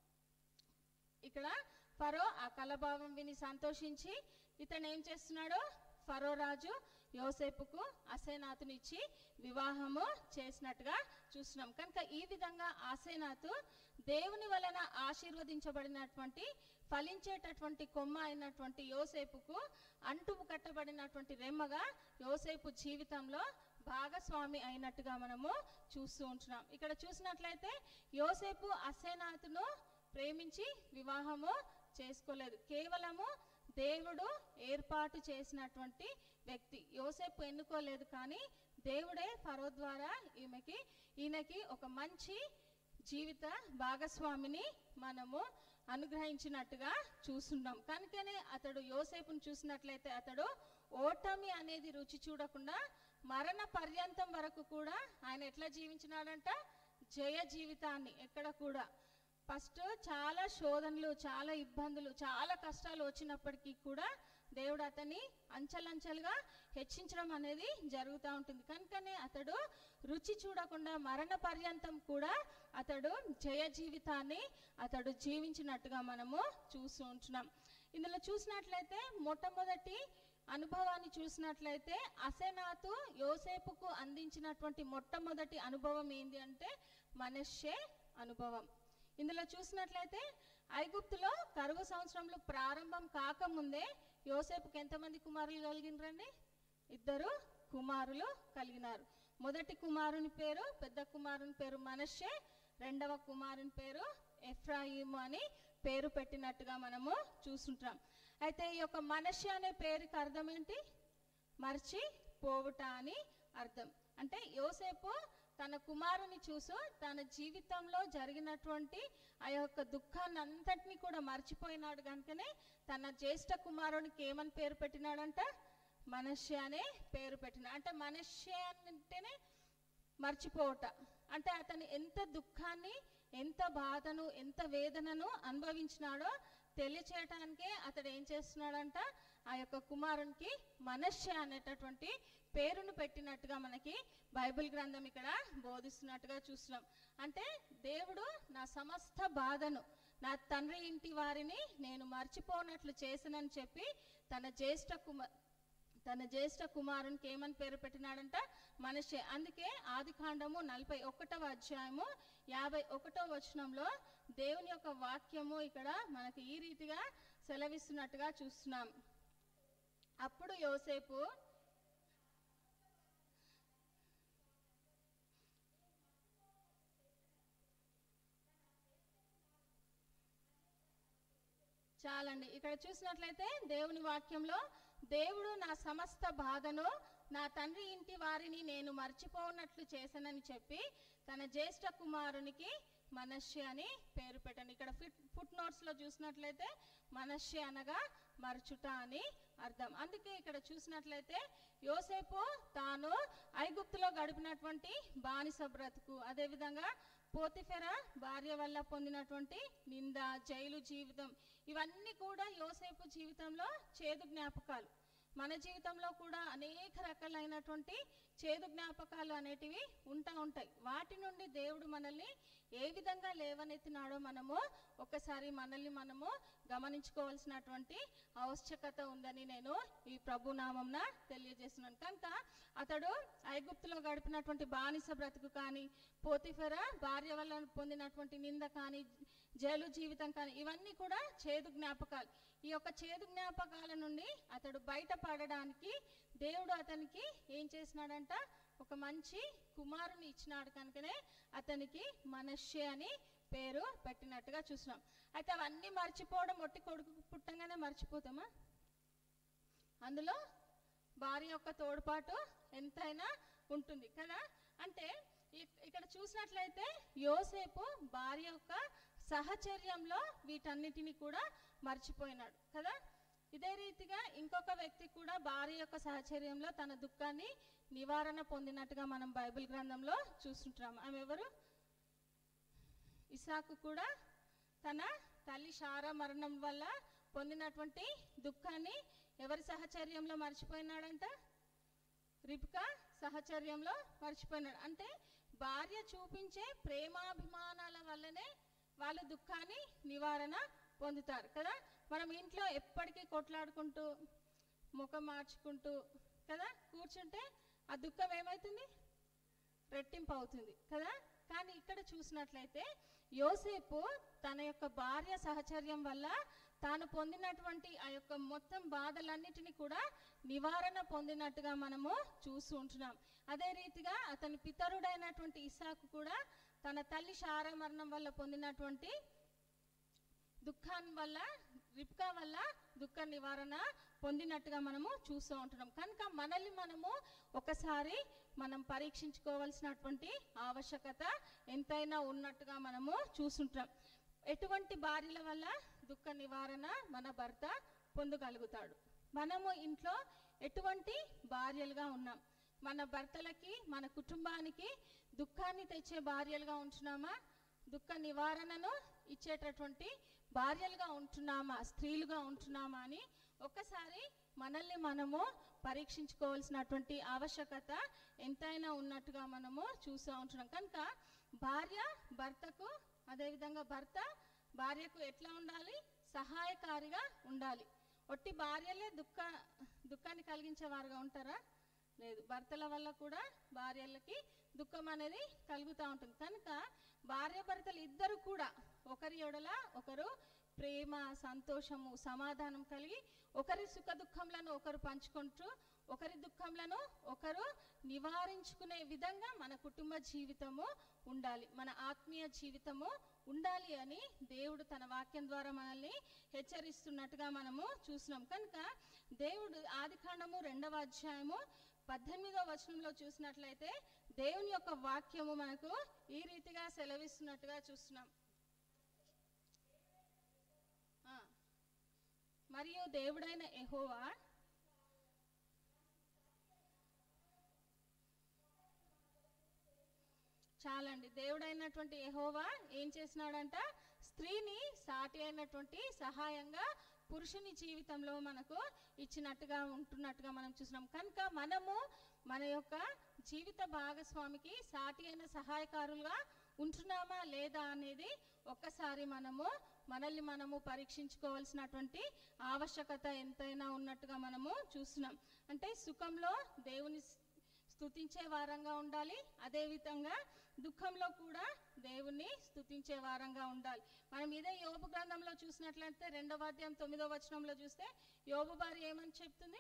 ఇక్కడ ఫరో ఆ కలభావం విని సంతోషించి ఇతను ఏం చేస్తున్నాడు ఫరో రాజు యోసేపుకు అసేనాథునిచ్చి వివాహము చేసినట్టుగా చూస్తున్నాం కనుక ఈ విధంగా ఆసేనాథు దేవుని వలన ఆశీర్వదించబడినటువంటి ఫలించేటటువంటి కొమ్మ అయినటువంటి యోసేపుకు అంటువు కట్టబడినటువంటి రెమ్మగా యోసేపు జీవితంలో భాగస్వామి అయినట్టుగా మనము చూస్తూ ఉంటున్నాం ఇక్కడ చూసినట్లయితే యోసేపు అసేనాథును ప్రేమించి వివాహము చేసుకోలేదు కేవలము దేవుడు ఏర్పాటు చేసినటువంటి వ్యక్తి యోసేపు ఎన్నుకోలేదు కానీ దేవుడే ఫరో ద్వారా ఈమెకి ఈయనకి ఒక మంచి జీవిత భాగస్వామిని మనము అనుగ్రహించినట్టుగా చూస్తున్నాం కనుకనే అతడు యోసేపును చూసినట్లయితే అతడు ఓటమి అనేది రుచి చూడకుండా మరణ పర్యంతం వరకు కూడా ఆయన ఎట్లా జీవించినాడంట జయ జీవితాన్ని ఎక్కడ కూడా ఫస్ట్ చాలా శోధనలు చాలా ఇబ్బందులు చాలా కష్టాలు వచ్చినప్పటికీ కూడా దేవుడు అతన్ని అంచెలంచెలుగా హెచ్చించడం అనేది జరుగుతూ ఉంటుంది కనుకనే అతడు రుచి చూడకుండా మరణ పర్యంతం కూడా అతడు జయ జీవితాన్ని అతడు జీవించినట్టుగా మనము చూస్తూ ఉంటున్నాం ఇందులో చూసినట్లయితే మొట్టమొదటి అనుభవాన్ని చూసినట్లయితే అసెనాతు యోసేపుకు అందించినటువంటి మొట్టమొదటి అనుభవం ఏంటి అంటే మనషే అనుభవం ఇందులో చూసినట్లయితే ఐగుప్తులో కరువు సంవత్సరంలో ప్రారంభం కాకముందే యోసేపుకి ఎంతమంది కుమారులు కలిగినరండి ఇద్దరు కుమారులు కలిగినారు మొదటి కుమారుని పేరు పెద్ద కుమారుని పేరు మనషే రెండవ కుమారుని పేరు ఎఫ్రాయిము అని పేరు పెట్టినట్టుగా మనము చూస్తుంటాం అయితే ఈ యొక్క మనషే అనే పేరుకి అర్థం ఏంటి మర్చి పోవుట అని అర్థం అంటే యోసేపు తన కుమారుని చూసు తన జీవితంలో జరిగినటువంటి ఆ యొక్క దుఃఖాన్ని అంతటినీ కూడా మర్చిపోయినాడు కనుకనే తన జ్యేష్ఠ కుమారునికి ఏమని పేరు పెట్టినాడంట మనష్య అనే పేరు పెట్టిన అంటే మనష్య అంటేనే మర్చిపోవట అంటే అతను ఎంత దుఃఖాన్ని ఎంత బాధను ఎంత వేదనను అనుభవించినాడో తెలియచేయటానికే అతడు ఏం చేస్తున్నాడంట ఆ యొక్క కుమారునికి మనష్య అనేటటువంటి పేరును పెట్టినట్టుగా మనకి బైబిల్ గ్రంథం ఇక్కడ బోధిస్తున్నట్టుగా చూస్తున్నాం అంటే దేవుడు నా సమస్త బాధను నా తండ్రి ఇంటి వారిని నేను మర్చిపోనట్లు చేసినని చెప్పి తన జ్యేష్ఠ కుమార్ తన జ్యేష్ఠ కుమారునికి ఏమని పేరు పెట్టినాడంట మనిషి అందుకే ఆది కాండము నలభై ఒకటవ అధ్యాయము యాభై ఒకటో వచనంలో దేవుని యొక్క వాక్యము ఇక్కడ మనకి ఈ రీతిగా సెలవిస్తున్నట్టుగా చూస్తున్నాం అప్పుడు యోసేపు చాలండి ఇక్కడ చూసినట్లయితే దేవుని వాక్యంలో దేవుడు నా సమస్త బాధను నా తండ్రి ఇంటి వారిని నేను మర్చిపోనట్లు చేశానని చెప్పి తన జ్యేష్ఠ కుమారునికి మనష్య అని పేరు పెట్టండి ఇక్కడ ఫిట్ ఫుట్ నోట్స్ లో చూసినట్లయితే మనష్య అనగా మరచుట అని అర్థం అందుకే ఇక్కడ చూసినట్లయితే యోసేపు తాను ఐగుప్తులో గడిపినటువంటి బానిస బ్రతుకు అదేవిధంగా పోతిఫెర భార్య వల్ల పొందినటువంటి నింద జైలు జీవితం ఇవన్నీ కూడా యోసేపు జీవితంలో చేదు జ్ఞాపకాలు మన జీవితంలో కూడా అనేక రకాలైనటువంటి చేదు జ్ఞాపకాలు అనేటివి ఉంటా ఉంటాయి వాటి నుండి దేవుడు మనల్ని ఏ విధంగా లేవనెత్తినాడో మనము ఒకసారి మనల్ని మనము గమనించుకోవాల్సినటువంటి ఆవశ్యకత ఉందని నేను ఈ ప్రభు నామంన తెలియజేస్తున్నాను కనుక అతడు ఐగుప్తులో గడిపినటువంటి బానిస బ్రతుకు కానీ పోతిఫెర భార్య వల్ల పొందినటువంటి నింద కానీ జైలు జీవితం కానీ ఇవన్నీ కూడా చేదు జ్ఞాపకాలు ఈ యొక్క చేదు జ్ఞాపకాల నుండి అతడు బయటపడడానికి దేవుడు అతనికి ఏం చేసినాడంట ఒక మంచి కుమారుని ఇచ్చినాడు కనుకనే అతనికి మనష్య అని పేరు పెట్టినట్టుగా చూసినాం అయితే అవన్నీ మర్చిపోవడం ఒట్టి కొడుకు పుట్టంగానే మర్చిపోతామా అందులో భార్య యొక్క తోడ్పాటు ఎంతైనా ఉంటుంది కదా అంటే ఇక్- ఇక్కడ ఇక్కడ చూసినట్లయితే యోసేపు భార్య యొక్క సహచర్యంలో వీటన్నిటిని కూడా మర్చిపోయినాడు కదా ఇదే రీతిగా ఇంకొక వ్యక్తి కూడా భార్య యొక్క సహచర్యంలో తన దుఃఖాన్ని నివారణ పొందినట్టుగా మనం బైబిల్ గ్రంథంలో చూస్తుంటాం ఆమె ఎవరు ఇసాకు కూడా తన తల్లి శారా మరణం వల్ల పొందినటువంటి దుఃఖాన్ని ఎవరి సహచర్యంలో మర్చిపోయినాడంట రిబ్కా సహచర్యంలో మర్చిపోయినాడు అంటే భార్య చూపించే ప్రేమాభిమానాల వల్లనే వాళ్ళు దుఃఖాన్ని నివారణ పొందుతారు కదా మనం ఇంట్లో ఎప్పటికీ కొట్లాడుకుంటూ ముఖం మార్చుకుంటూ కదా కూర్చుంటే ఆ దుఃఖం ఏమవుతుంది రెట్టింపు అవుతుంది కదా కానీ ఇక్కడ చూసినట్లయితే యోసేపు తన యొక్క భార్య సహచర్యం వల్ల తాను పొందినటువంటి ఆ యొక్క మొత్తం బాధలన్నిటిని కూడా నివారణ పొందినట్టుగా మనము చూస్తూ ఉంటున్నాం అదే రీతిగా అతని పితరుడైనటువంటి ఇసాకు కూడా తన తల్లి శారా మరణం వల్ల పొందినటువంటి దుఃఖాన్ని వల్ల రిప్కా వల్ల దుఃఖ నివారణ పొందినట్టుగా మనము చూస్తూ ఉంటున్నాం కనుక మనల్ని మనము ఒకసారి మనం పరీక్షించుకోవాల్సినటువంటి ఆవశ్యకత ఎంతైనా ఉన్నట్టుగా మనము చూస్తుంటాం ఎటువంటి భార్యల వల్ల దుఃఖ నివారణ మన భర్త పొందగలుగుతాడు మనము ఇంట్లో ఎటువంటి భార్యలుగా ఉన్నాం మన భర్తలకి మన కుటుంబానికి దుఃఖాన్ని తెచ్చే భార్యలుగా ఉంటున్నామా దుఃఖ నివారణను ఇచ్చేటటువంటి భార్యలుగా ఉంటున్నామా స్త్రీలుగా ఉంటున్నామా అని ఒక్కసారి మనల్ని మనము పరీక్షించుకోవాల్సినటువంటి ఆవశ్యకత ఎంతైనా ఉన్నట్టుగా మనము చూస్తూ ఉంటున్నాం కనుక భార్య భర్తకు అదేవిధంగా భర్త భార్యకు ఎట్లా ఉండాలి సహాయకారిగా ఉండాలి ఒట్టి భార్యలే దుఃఖ దుఃఖాన్ని కలిగించే వారుగా ఉంటారా లేదు భర్తల వల్ల కూడా భార్యలకి దుఃఖం అనేది కలుగుతూ ఉంటుంది కనుక భార్య భర్తలు ఇద్దరు కూడా ఒకరి ఎడల ఒకరు ప్రేమ సంతోషము సమాధానం కలిగి ఒకరి సుఖ దుఃఖంలను ఒకరు పంచుకుంటూ ఒకరి దుఃఖంలను ఒకరు నివారించుకునే విధంగా మన కుటుంబ జీవితము ఉండాలి మన ఆత్మీయ జీవితము ఉండాలి అని దేవుడు తన వాక్యం ద్వారా మనల్ని హెచ్చరిస్తున్నట్టుగా మనము చూసినాం కనుక దేవుడు ఆదికాండము రెండవ అధ్యాయము పద్దెనిమిదవ వచనంలో చూసినట్లయితే దేవుని యొక్క వాక్యము మనకు ఈ రీతిగా సెలవిస్తున్నట్టుగా చూస్తున్నాం ఆ, మరియు దేవుడైన ఎహోవా చాలండి దేవుడైనటువంటి యెహోవా ఏం చేసినాడంట స్త్రీని సాటి అయినటువంటి సహాయంగా పురుషుని జీవితంలో మనకు ఇచ్చినట్టుగా ఉంటున్నట్టుగా మనం చూసినాం కనుక మనము మన యొక్క జీవిత భాగస్వామికి సాటి అయిన సహాయకారులుగా ఉంటున్నామా లేదా అనేది ఒక్కసారి మనము మనల్ని మనము పరీక్షించుకోవాల్సినటువంటి ఆవశ్యకత ఎంతైనా ఉన్నట్టుగా మనము చూస్తున్నాం అంటే సుఖంలో దేవుని స్తుతించే వారంగా ఉండాలి అదే విధంగా దుఃఖంలో కూడా దేవుణ్ణి స్తుతించే వారంగా ఉండాలి మనం ఇదే యోబు గ్రంథంలో చూసినట్లయితే రెండవ అధ్యాయం తొమ్మిదవ వచనంలో చూస్తే యోబు భార్య ఏమని చెప్తుంది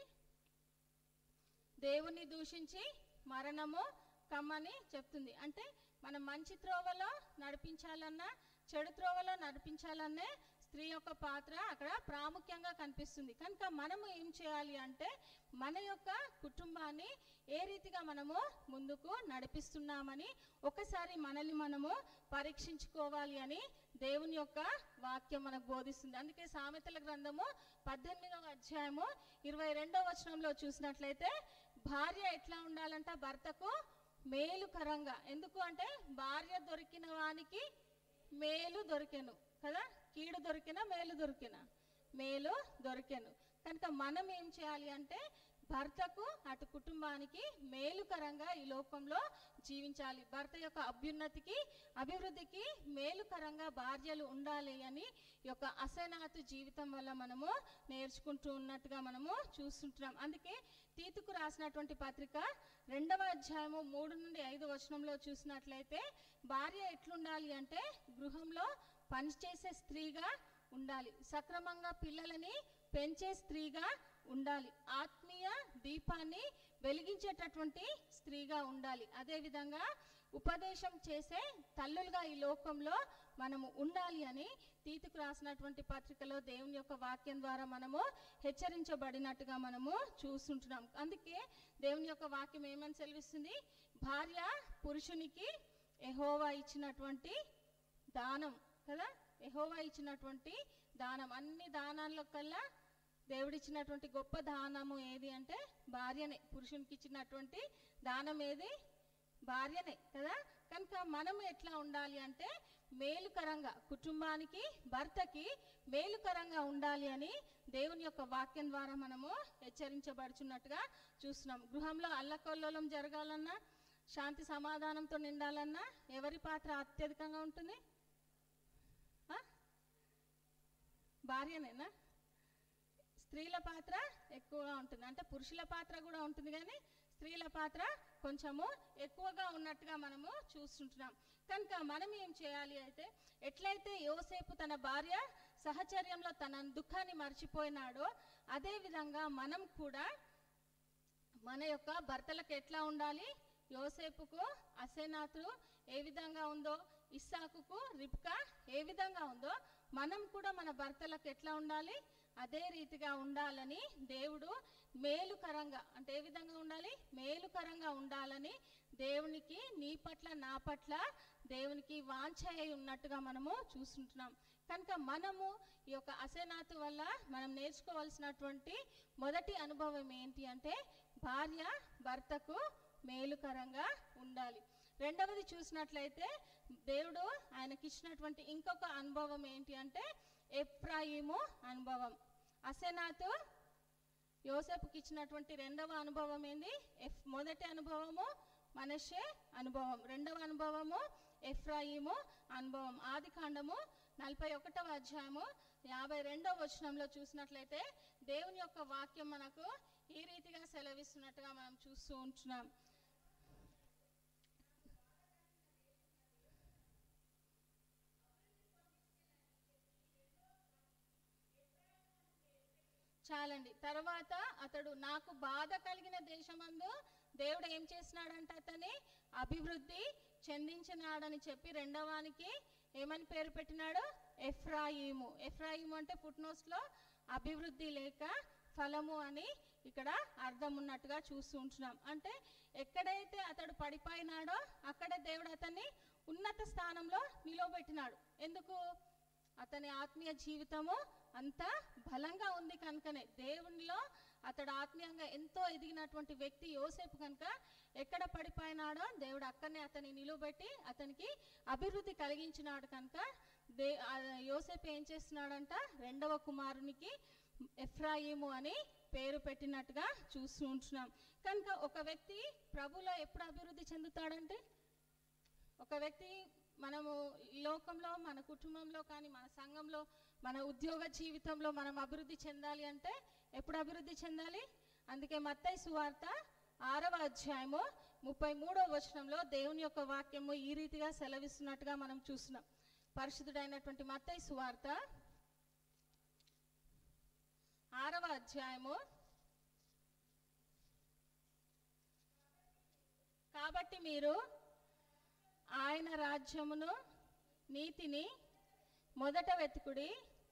దేవుణ్ణి దూషించి మరణము కమ్మని చెప్తుంది అంటే మనం మంచి త్రోవలో నడిపించాలన్నా చెడు త్రోవలో నడిపించాలనే స్త్రీ యొక్క పాత్ర అక్కడ ప్రాముఖ్యంగా కనిపిస్తుంది కనుక మనము ఏం చేయాలి అంటే మన యొక్క కుటుంబాన్ని ఏ రీతిగా మనము ముందుకు నడిపిస్తున్నామని ఒకసారి మనల్ని మనము పరీక్షించుకోవాలి అని దేవుని యొక్క వాక్యం మనకు బోధిస్తుంది అందుకే సామెతల గ్రంథము పద్దెనిమిదవ అధ్యాయము ఇరవై రెండవ వచనంలో చూసినట్లయితే భార్య ఎట్లా ఉండాలంట భర్తకు మేలుకరంగా ఎందుకు అంటే భార్య దొరికిన వానికి మేలు దొరికెను కదా కీడు దొరికిన మేలు దొరికిన మేలు దొరికెను కనుక మనం ఏం చేయాలి అంటే భర్తకు అటు కుటుంబానికి మేలుకరంగా ఈ లోకంలో జీవించాలి భర్త యొక్క అభ్యున్నతికి అభివృద్ధికి మేలుకరంగా భార్యలు ఉండాలి అని ఈ యొక్క అసనాతు జీవితం వల్ల మనము నేర్చుకుంటూ ఉన్నట్టుగా మనము చూస్తుంటున్నాం అందుకే తీతుకు రాసినటువంటి పత్రిక రెండవ అధ్యాయము మూడు నుండి ఐదు వచనంలో చూసినట్లయితే భార్య ఎట్లుండాలి అంటే గృహంలో పనిచేసే స్త్రీగా ఉండాలి సక్రమంగా పిల్లలని పెంచే స్త్రీగా ఉండాలి ఆత్మీయ దీపాన్ని వెలిగించేటటువంటి స్త్రీగా ఉండాలి అదేవిధంగా ఉపదేశం చేసే తల్లులుగా ఈ లోకంలో మనము ఉండాలి అని తీతుకు రాసినటువంటి పత్రికలో దేవుని యొక్క వాక్యం ద్వారా మనము హెచ్చరించబడినట్టుగా మనము చూస్తుంటున్నాం అందుకే దేవుని యొక్క వాక్యం ఏమని సెలవిస్తుంది భార్య పురుషునికి ఎహోవా ఇచ్చినటువంటి దానం కదా ఎహోవా ఇచ్చినటువంటి దానం అన్ని దానాల్లో కల్లా దేవుడిచ్చినటువంటి గొప్ప దానము ఏది అంటే భార్యనే పురుషునికి ఇచ్చినటువంటి దానం ఏది భార్యనే కదా కనుక మనం ఎట్లా ఉండాలి అంటే మేలుకరంగా కుటుంబానికి భర్తకి మేలుకరంగా ఉండాలి అని దేవుని యొక్క వాక్యం ద్వారా మనము హెచ్చరించబడుచున్నట్టుగా చూస్తున్నాం గృహంలో అల్లకొల్లోలం జరగాలన్నా శాంతి సమాధానంతో నిండాలన్నా ఎవరి పాత్ర అత్యధికంగా ఉంటుంది ఆ? భార్యనేనా స్త్రీల పాత్ర ఎక్కువగా ఉంటుంది అంటే పురుషుల పాత్ర కూడా ఉంటుంది కానీ స్త్రీల పాత్ర కొంచెము ఎక్కువగా ఉన్నట్టుగా మనము చూస్తుంటున్నాం కనుక మనం ఏం చేయాలి అయితే ఎట్లయితే యోసేపు తన భార్య సహచర్యంలో తన దుఃఖాన్ని మర్చిపోయినాడో అదే విధంగా మనం కూడా మన యొక్క భర్తలకు ఎట్లా ఉండాలి యోసేపుకు అసేనాతు ఏ విధంగా ఉందో ఇస్సాకుకు రిప్కా ఏ విధంగా ఉందో మనం కూడా మన భర్తలకు ఎట్లా ఉండాలి అదే రీతిగా ఉండాలని దేవుడు మేలుకరంగా అంటే ఏ విధంగా ఉండాలి మేలుకరంగా ఉండాలని దేవునికి నీ పట్ల నా పట్ల దేవునికి వాంఛ అయి ఉన్నట్టుగా మనము చూస్తుంటున్నాం కనుక మనము ఈ యొక్క అసేనాతు వల్ల మనం నేర్చుకోవాల్సినటువంటి మొదటి అనుభవం ఏంటి అంటే భార్య భర్తకు మేలుకరంగా ఉండాలి రెండవది చూసినట్లయితే దేవుడు ఆయనకి ఇచ్చినటువంటి ఇంకొక అనుభవం ఏంటి అంటే ఎప్రాయిము అనుభవం అసెనాతు యోసేపుకి ఇచ్చినటువంటి రెండవ అనుభవం ఏంది ఎఫ్ మొదటి అనుభవము మనషే అనుభవం రెండవ అనుభవము ఎఫ్రాయిము అనుభవం ఆది కాండము నలభై ఒకటవ అధ్యాయము యాభై రెండవ వచనంలో చూసినట్లయితే దేవుని యొక్క వాక్యం మనకు ఈ రీతిగా సెలవిస్తున్నట్టుగా మనం చూస్తూ ఉంటున్నాం చాలండి తర్వాత అతడు నాకు బాధ కలిగిన దేశమందు దేవుడు ఏం చేసినాడంట అతని అభివృద్ధి చెందించినాడని చెప్పి రెండవానికి ఏమని పేరు పెట్టినాడు ఎఫ్రాయిము ఎఫ్రాయిము అంటే ఫుట్ లో అభివృద్ధి లేక ఫలము అని ఇక్కడ అర్థం ఉన్నట్టుగా చూస్తూ ఉంటున్నాం అంటే ఎక్కడైతే అతడు పడిపోయినాడో అక్కడే దేవుడు అతన్ని ఉన్నత స్థానంలో నిలవబెట్టినాడు ఎందుకు అతని ఆత్మీయ జీవితము అంత బలంగా ఉంది కనుకనే దేవునిలో అతడు ఆత్మీయంగా ఎంతో ఎదిగినటువంటి వ్యక్తి యోసేపు కనుక ఎక్కడ పడిపోయినాడో దేవుడు అక్కడనే అతన్ని నిలువబెట్టి అతనికి అభివృద్ధి కలిగించినాడు కనుక దే ఆ యోసేపు ఏం చేస్తున్నాడంట రెండవ కుమారునికి ఎఫ్రాయిము అని పేరు పెట్టినట్టుగా చూస్తూ ఉంటున్నాం కనుక ఒక వ్యక్తి ప్రభులో ఎప్పుడు అభివృద్ధి చెందుతాడంటే ఒక వ్యక్తి మనము ఈ లోకంలో మన కుటుంబంలో కానీ మన సంఘంలో మన ఉద్యోగ జీవితంలో మనం అభివృద్ధి చెందాలి అంటే ఎప్పుడు అభివృద్ధి చెందాలి అందుకే మత్తయి సువార్త ఆరవ అధ్యాయము ముప్పై మూడవ వచనంలో దేవుని యొక్క వాక్యము ఈ రీతిగా సెలవిస్తున్నట్టుగా మనం చూస్తున్నాం పరిశుద్ధుడైనటువంటి మత్తయి సువార్త ఆరవ అధ్యాయము కాబట్టి మీరు ఆయన రాజ్యమును నీతిని మొదట వెతుకుడి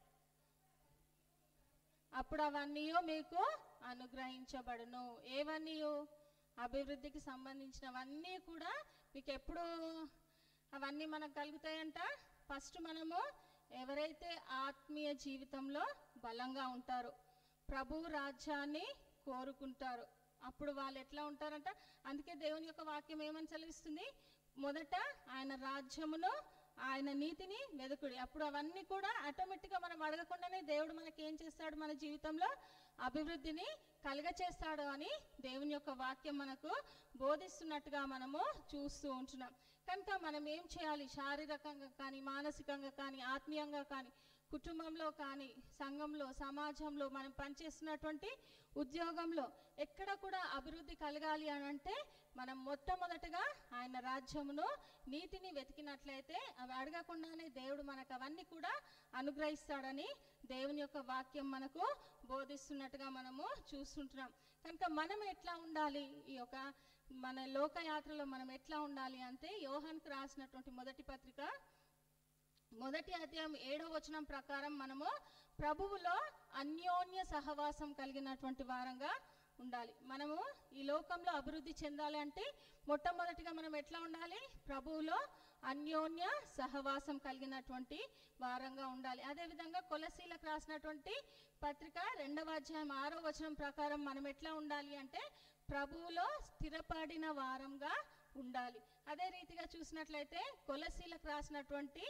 అప్పుడు అవన్నీ మీకు అనుగ్రహించబడును ఏవన్నీ అభివృద్ధికి సంబంధించినవన్నీ కూడా మీకు ఎప్పుడు అవన్నీ మనకు కలుగుతాయంట ఫస్ట్ మనము ఎవరైతే ఆత్మీయ జీవితంలో బలంగా ఉంటారో ప్రభు రాజ్యాన్ని కోరుకుంటారు అప్పుడు వాళ్ళు ఎట్లా ఉంటారంట అందుకే దేవుని యొక్క వాక్యం ఏమని చదివిస్తుంది మొదట ఆయన రాజ్యమును ఆయన నీతిని వెదుకుడి అప్పుడు అవన్నీ కూడా ఆటోమేటిక్గా మనం అడగకుండానే దేవుడు మనకి ఏం చేస్తాడు మన జీవితంలో అభివృద్ధిని కలుగచేస్తాడు అని దేవుని యొక్క వాక్యం మనకు బోధిస్తున్నట్టుగా మనము చూస్తూ ఉంటున్నాం కనుక మనం ఏం చేయాలి శారీరకంగా కానీ మానసికంగా కానీ ఆత్మీయంగా కానీ కుటుంబంలో కానీ సంఘంలో సమాజంలో మనం పనిచేస్తున్నటువంటి ఉద్యోగంలో ఎక్కడ కూడా అభివృద్ధి కలగాలి అని అంటే మనం మొట్టమొదటగా ఆయన రాజ్యమును నీతిని వెతికినట్లయితే అవి అడగకుండానే దేవుడు మనకు అవన్నీ కూడా అనుగ్రహిస్తాడని దేవుని యొక్క వాక్యం మనకు బోధిస్తున్నట్టుగా మనము చూస్తుంటున్నాం కనుక మనం ఎట్లా ఉండాలి ఈ యొక్క మన లోకయాత్రలో మనం ఎట్లా ఉండాలి అంటే యోహాన్కు రాసినటువంటి మొదటి పత్రిక మొదటి అధ్యాయం ఏడవ వచనం ప్రకారం మనము ప్రభువులో అన్యోన్య సహవాసం కలిగినటువంటి వారంగా ఉండాలి మనము ఈ లోకంలో అభివృద్ధి చెందాలి అంటే మొట్టమొదటిగా మనం ఎట్లా ఉండాలి ప్రభువులో అన్యోన్య సహవాసం కలిగినటువంటి వారంగా ఉండాలి అదేవిధంగా కొలసీలకు రాసినటువంటి పత్రిక రెండవ అధ్యాయం ఆరో వచనం ప్రకారం మనం ఎట్లా ఉండాలి అంటే ప్రభువులో స్థిరపడిన వారంగా ఉండాలి అదే రీతిగా చూసినట్లయితే కొలసీలకు రాసినటువంటి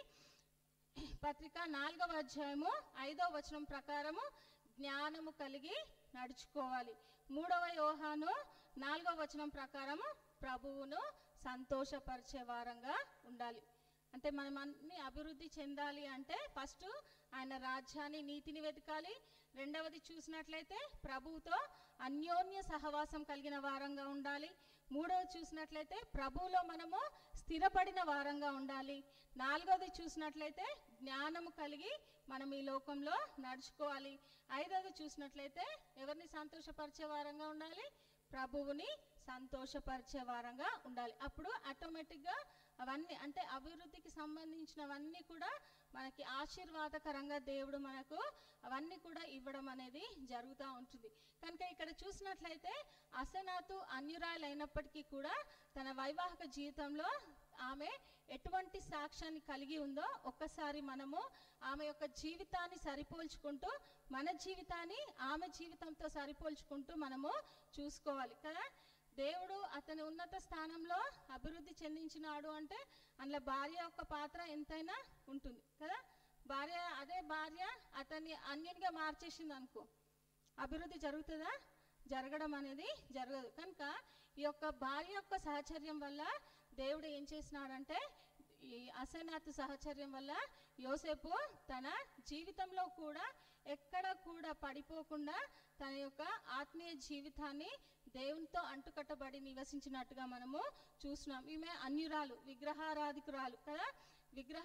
పత్రిక నాలుగవ అధ్యాయము ఐదవ వచనం ప్రకారము జ్ఞానము కలిగి నడుచుకోవాలి మూడవ యోహాను నాలుగవ వచనం ప్రకారము ప్రభువును సంతోషపరిచే వారంగా ఉండాలి అంటే మనం అన్ని అభివృద్ధి చెందాలి అంటే ఫస్ట్ ఆయన రాజ్యాన్ని నీతిని వెతకాలి రెండవది చూసినట్లయితే ప్రభువుతో అన్యోన్య సహవాసం కలిగిన వారంగా ఉండాలి మూడవది చూసినట్లయితే ప్రభువులో మనము స్థిరపడిన వారంగా ఉండాలి నాలుగవది చూసినట్లయితే జ్ఞానము కలిగి మనం ఈ లోకంలో నడుచుకోవాలి ఐదవది చూసినట్లయితే ఎవరిని సంతోషపరిచే వారంగా ఉండాలి ప్రభువుని సంతోషపరిచే వారంగా ఉండాలి అప్పుడు ఆటోమేటిక్గా అవన్నీ అంటే అభివృద్ధికి సంబంధించినవన్నీ కూడా మనకి ఆశీర్వాదకరంగా దేవుడు మనకు అవన్నీ కూడా ఇవ్వడం అనేది జరుగుతూ ఉంటుంది కనుక ఇక్కడ చూసినట్లయితే అసనాతు అన్యురాలు అయినప్పటికీ కూడా తన వైవాహిక జీవితంలో ఆమె ఎటువంటి సాక్ష్యాన్ని కలిగి ఉందో ఒక్కసారి మనము ఆమె యొక్క జీవితాన్ని సరిపోల్చుకుంటూ మన జీవితాన్ని ఆమె జీవితంతో సరిపోల్చుకుంటూ మనము చూసుకోవాలి కదా దేవుడు అతని ఉన్నత స్థానంలో అభివృద్ధి చెందించినాడు అంటే అందులో భార్య యొక్క పాత్ర ఎంతైనా ఉంటుంది కదా భార్య అదే భార్య అతన్ని అన్యునిగా మార్చేసింది అనుకో అభివృద్ధి జరుగుతుందా జరగడం అనేది జరగదు కనుక ఈ యొక్క భార్య యొక్క సహచర్యం వల్ల దేవుడు ఏం చేసినాడంటే ఈ అసనాథ్ సహచర్యం వల్ల యోసేపు తన జీవితంలో కూడా ఎక్కడ కూడా పడిపోకుండా తన యొక్క ఆత్మీయ జీవితాన్ని దేవునితో అంటుకట్టబడి నివసించినట్టుగా మనము చూస్తున్నాం ఈమె అన్యురాలు విగ్రహారాధికురాలు కదా విగ్రహ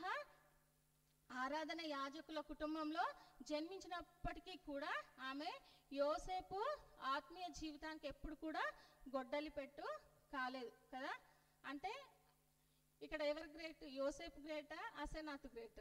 ఆరాధన యాజకుల కుటుంబంలో జన్మించినప్పటికీ కూడా ఆమె యోసేపు ఆత్మీయ జీవితానికి ఎప్పుడు కూడా గొడ్డలి పెట్టు కాలేదు కదా అంటే ఇక్కడ ఎవరు గ్రేట్ యోసేపు గ్రేటా అసేనాథ్ గ్రేటా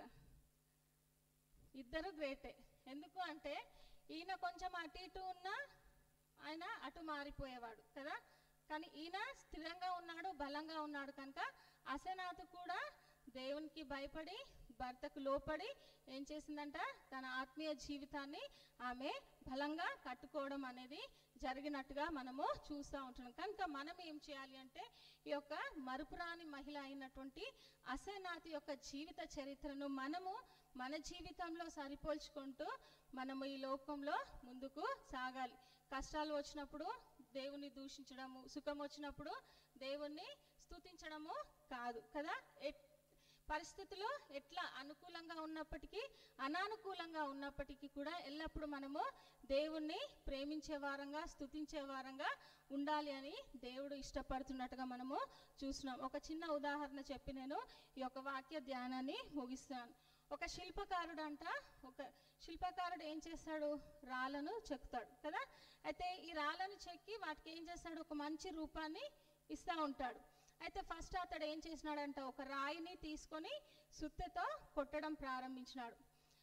ఇద్దరు గ్రేటే ఎందుకు అంటే ఈయన కొంచెం అటు ఇటు ఉన్నా ఆయన అటు మారిపోయేవాడు కదా కానీ ఈయన స్థిరంగా ఉన్నాడు బలంగా ఉన్నాడు కనుక అసనాథ్ కూడా దేవునికి భయపడి భర్తకు లోపడి ఏం చేసిందంట తన ఆత్మీయ జీవితాన్ని ఆమె బలంగా కట్టుకోవడం అనేది జరిగినట్టుగా మనము చూస్తూ ఉంటున్నాం కనుక మనం ఏం చేయాలి అంటే ఈ యొక్క మరుపురాని మహిళ అయినటువంటి అసేనాథ్ యొక్క జీవిత చరిత్రను మనము మన జీవితంలో సరిపోల్చుకుంటూ మనము ఈ లోకంలో ముందుకు సాగాలి కష్టాలు వచ్చినప్పుడు దేవుని దూషించడము సుఖం వచ్చినప్పుడు దేవుణ్ణి స్తుతించడము కాదు కదా ఎట్ పరిస్థితులు ఎట్లా అనుకూలంగా ఉన్నప్పటికీ అనానుకూలంగా ఉన్నప్పటికీ కూడా ఎల్లప్పుడూ మనము దేవుణ్ణి ప్రేమించే వారంగా స్తుతించే వారంగా ఉండాలి అని దేవుడు ఇష్టపడుతున్నట్టుగా మనము చూస్తున్నాం ఒక చిన్న ఉదాహరణ చెప్పి నేను ఈ యొక్క వాక్య ధ్యానాన్ని ముగిస్తాను ఒక శిల్పకారుడు అంట ఒక శిల్పకారుడు ఏం చేస్తాడు రాళ్ళను చెక్కుతాడు కదా అయితే ఈ రాళ్ళను చెక్కి వాటికి ఏం చేస్తాడు ఒక మంచి రూపాన్ని ఇస్తూ ఉంటాడు అయితే ఫస్ట్ అతడు ఏం చేసినాడంట ఒక రాయిని తీసుకొని సుత్తెతో కొట్టడం ప్రారంభించినాడు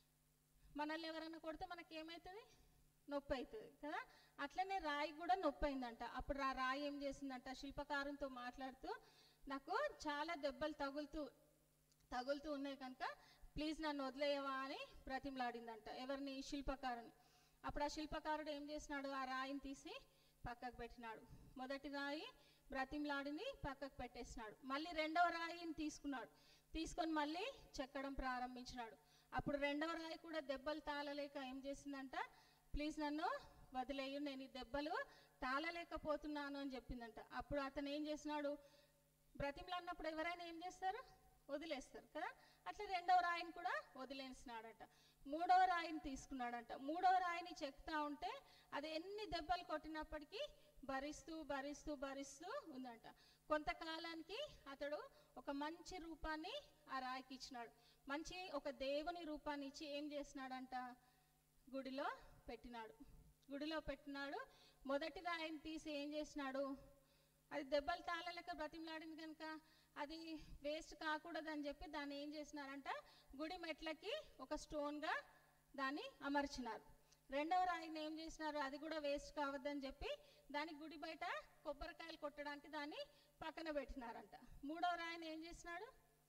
మనల్ని ఎవరైనా కొడితే మనకి ఏమవుతుంది నొప్పి అవుతుంది కదా అట్లనే రాయి కూడా నొప్పి అయిందంట అప్పుడు ఆ రాయి ఏం చేసిందంట శిల్పకారునితో మాట్లాడుతూ నాకు చాలా దెబ్బలు తగులుతూ తగులుతూ ఉన్నాయి కనుక ప్లీజ్ నన్ను వదిలేయవా అని బ్రతిమలాడిందంట ఎవరిని శిల్పకారుని అప్పుడు ఆ శిల్పకారుడు ఏం చేసినాడు ఆ రాయిని తీసి పక్కకు పెట్టినాడు మొదటి రాయి బ్రతిమలాడిని పక్కకు పెట్టేసినాడు మళ్ళీ రెండవ రాయిని తీసుకున్నాడు తీసుకొని మళ్ళీ చెక్కడం ప్రారంభించినాడు అప్పుడు రెండవ రాయి కూడా దెబ్బలు తాళలేక ఏం చేసిందంట ప్లీజ్ నన్ను వదిలేయు నేను ఈ దెబ్బలు తాళలేకపోతున్నాను అని చెప్పిందంట అప్పుడు అతను ఏం చేసినాడు బ్రతిమలాడినప్పుడు ఎవరైనా ఏం చేస్తారు వదిలేస్తారు కదా అట్లా రెండవ రాయిని కూడా వదిలేసినాడట మూడవ రాయిని తీసుకున్నాడంట మూడవ రాయిని చెక్తా ఉంటే అది ఎన్ని దెబ్బలు కొట్టినప్పటికీ భరిస్తూ భరిస్తూ భరిస్తూ ఉందంట కొంతకాలానికి అతడు ఒక మంచి రూపాన్ని ఆ రాయికి ఇచ్చినాడు మంచి ఒక దేవుని రూపాన్ని ఇచ్చి ఏం చేసినాడంట గుడిలో పెట్టినాడు గుడిలో పెట్టినాడు మొదటి రాయిని తీసి ఏం చేసినాడు అది దెబ్బలు తాళలేక బ్రతిమలాడింది కనుక అది వేస్ట్ కాకూడదని చెప్పి దాన్ని ఏం చేసినారంట గుడి మెట్లకి ఒక స్టోన్గా దాన్ని అమర్చినారు రెండవ రాయిని ఏం చేసినారు అది కూడా వేస్ట్ కావద్దని చెప్పి దాని గుడి బయట కొబ్బరికాయలు కొట్టడానికి దాన్ని పక్కన పెట్టినారంట మూడవ రాయిని ఏం చేసినాడు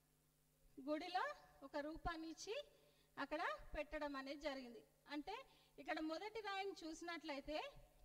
గుడిలో ఒక రూపాన్ని ఇచ్చి అక్కడ పెట్టడం అనేది జరిగింది అంటే ఇక్కడ మొదటి రాయిని చూసినట్లయితే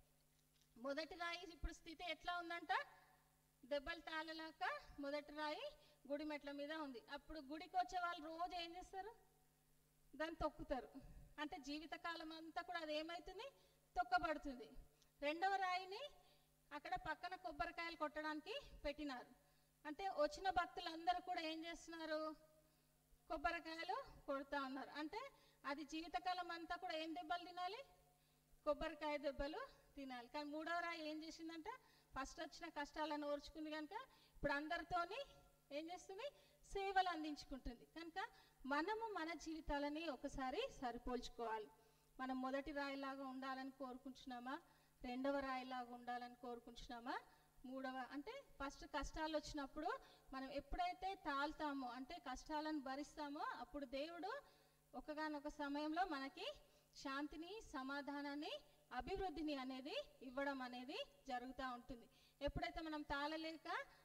మొదటి రాయి ఇప్పుడు స్థితి ఎట్లా ఉందంట దెబ్బలు తాళలాక మొదటి రాయి గుడి మెట్ల మీద ఉంది అప్పుడు గుడికి వచ్చే వాళ్ళు రోజు ఏం చేస్తారు దాన్ని తొక్కుతారు అంటే జీవితకాలం అంతా కూడా అది ఏమవుతుంది తొక్కబడుతుంది రెండవ రాయిని అక్కడ పక్కన కొబ్బరికాయలు కొట్టడానికి పెట్టినారు అంటే వచ్చిన భక్తులందరూ కూడా ఏం చేస్తున్నారు కొబ్బరికాయలు కొడుతూ ఉన్నారు అంటే అది జీవితకాలం అంతా కూడా ఏం దెబ్బలు తినాలి కొబ్బరికాయ దెబ్బలు తినాలి కానీ మూడవ రాయి ఏం చేసిందంట ఫస్ట్ వచ్చిన కష్టాలను ఓర్చుకుంది కనుక ఇప్పుడు అందరితోని ఏం చేస్తుంది సేవలు అందించుకుంటుంది కనుక మనము మన జీవితాలని ఒకసారి సరిపోల్చుకోవాలి మనం మొదటి రాయిలాగా ఉండాలని కోరుకుంటున్నామా రెండవ రాయిలాగా ఉండాలని కోరుకుంటున్నామా మూడవ అంటే ఫస్ట్ కష్టాలు వచ్చినప్పుడు మనం ఎప్పుడైతే తాళ్తామో అంటే కష్టాలను భరిస్తామో అప్పుడు దేవుడు ఒకగానొక సమయంలో మనకి శాంతిని సమాధానాన్ని అభివృద్ధిని అనేది ఇవ్వడం అనేది జరుగుతూ ఉంటుంది ఎప్పుడైతే మనం తాళలేక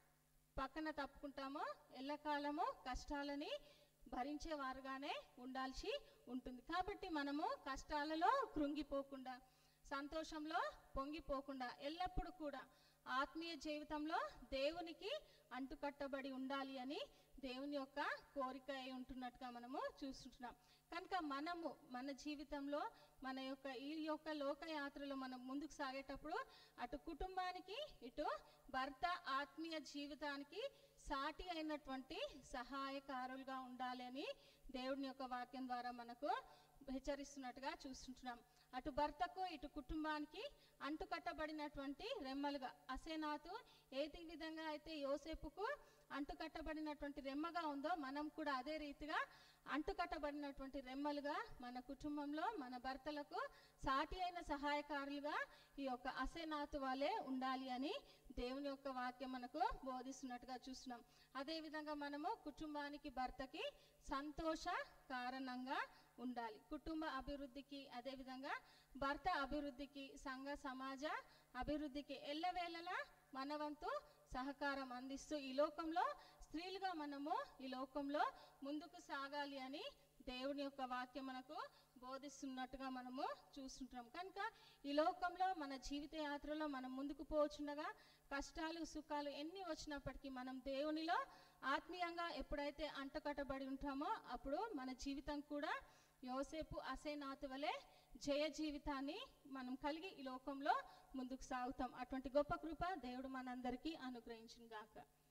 పక్కన తప్పుకుంటామో ఎల్లకాలము కష్టాలని భరించేవారుగానే ఉండాల్సి ఉంటుంది కాబట్టి మనము కష్టాలలో కృంగిపోకుండా సంతోషంలో పొంగిపోకుండా ఎల్లప్పుడూ కూడా ఆత్మీయ జీవితంలో దేవునికి అంటుకట్టబడి ఉండాలి అని దేవుని యొక్క కోరిక అయి ఉంటున్నట్టుగా మనము చూస్తుంటున్నాం కనుక మనము మన జీవితంలో మన యొక్క ఈ యొక్క లోకయాత్రలో మనం ముందుకు సాగేటప్పుడు అటు కుటుంబానికి ఇటు భర్త ఆత్మీయ జీవితానికి సాటి అయినటువంటి సహాయకారులుగా ఉండాలి అని దేవుని యొక్క వాక్యం ద్వారా మనకు హెచ్చరిస్తున్నట్టుగా చూస్తుంటున్నాం అటు భర్తకు ఇటు కుటుంబానికి అంటుకట్టబడినటువంటి రెమ్మలుగా అసేనాతు ఏది విధంగా అయితే యోసేపుకు అంటుకట్టబడినటువంటి రెమ్మగా ఉందో మనం కూడా అదే రీతిగా అంటుకట్టబడినటువంటి రెమ్మలుగా మన కుటుంబంలో మన భర్తలకు సాటి అయిన సహాయకారులుగా ఈ యొక్క అసేనాతు వాళ్ళే ఉండాలి అని దేవుని యొక్క వాక్యం మనకు బోధిస్తున్నట్టుగా చూస్తున్నాం అదేవిధంగా మనము కుటుంబానికి భర్తకి సంతోష కారణంగా ఉండాలి కుటుంబ అభివృద్ధికి అదేవిధంగా భర్త అభివృద్ధికి సంఘ సమాజ అభివృద్ధికి ఎల్లవేళలా మన వంతు సహకారం అందిస్తూ ఈ లోకంలో స్త్రీలుగా మనము ఈ లోకంలో ముందుకు సాగాలి అని దేవుని యొక్క వాక్యం మనకు బోధిస్తున్నట్టుగా మనము చూస్తుంటాం కనుక ఈ లోకంలో మన జీవిత యాత్రలో మనం ముందుకు పోవచ్చుండగా కష్టాలు సుఖాలు ఎన్ని వచ్చినప్పటికీ మనం దేవునిలో ఆత్మీయంగా ఎప్పుడైతే అంటకట్టబడి ఉంటామో అప్పుడు మన జీవితం కూడా యోసేపు అసేనాథ్ వలె జయ జీవితాన్ని మనం కలిగి ఈ లోకంలో ముందుకు సాగుతాం అటువంటి గొప్ప కృప దేవుడు మనందరికీ అనుగ్రహించిన గాక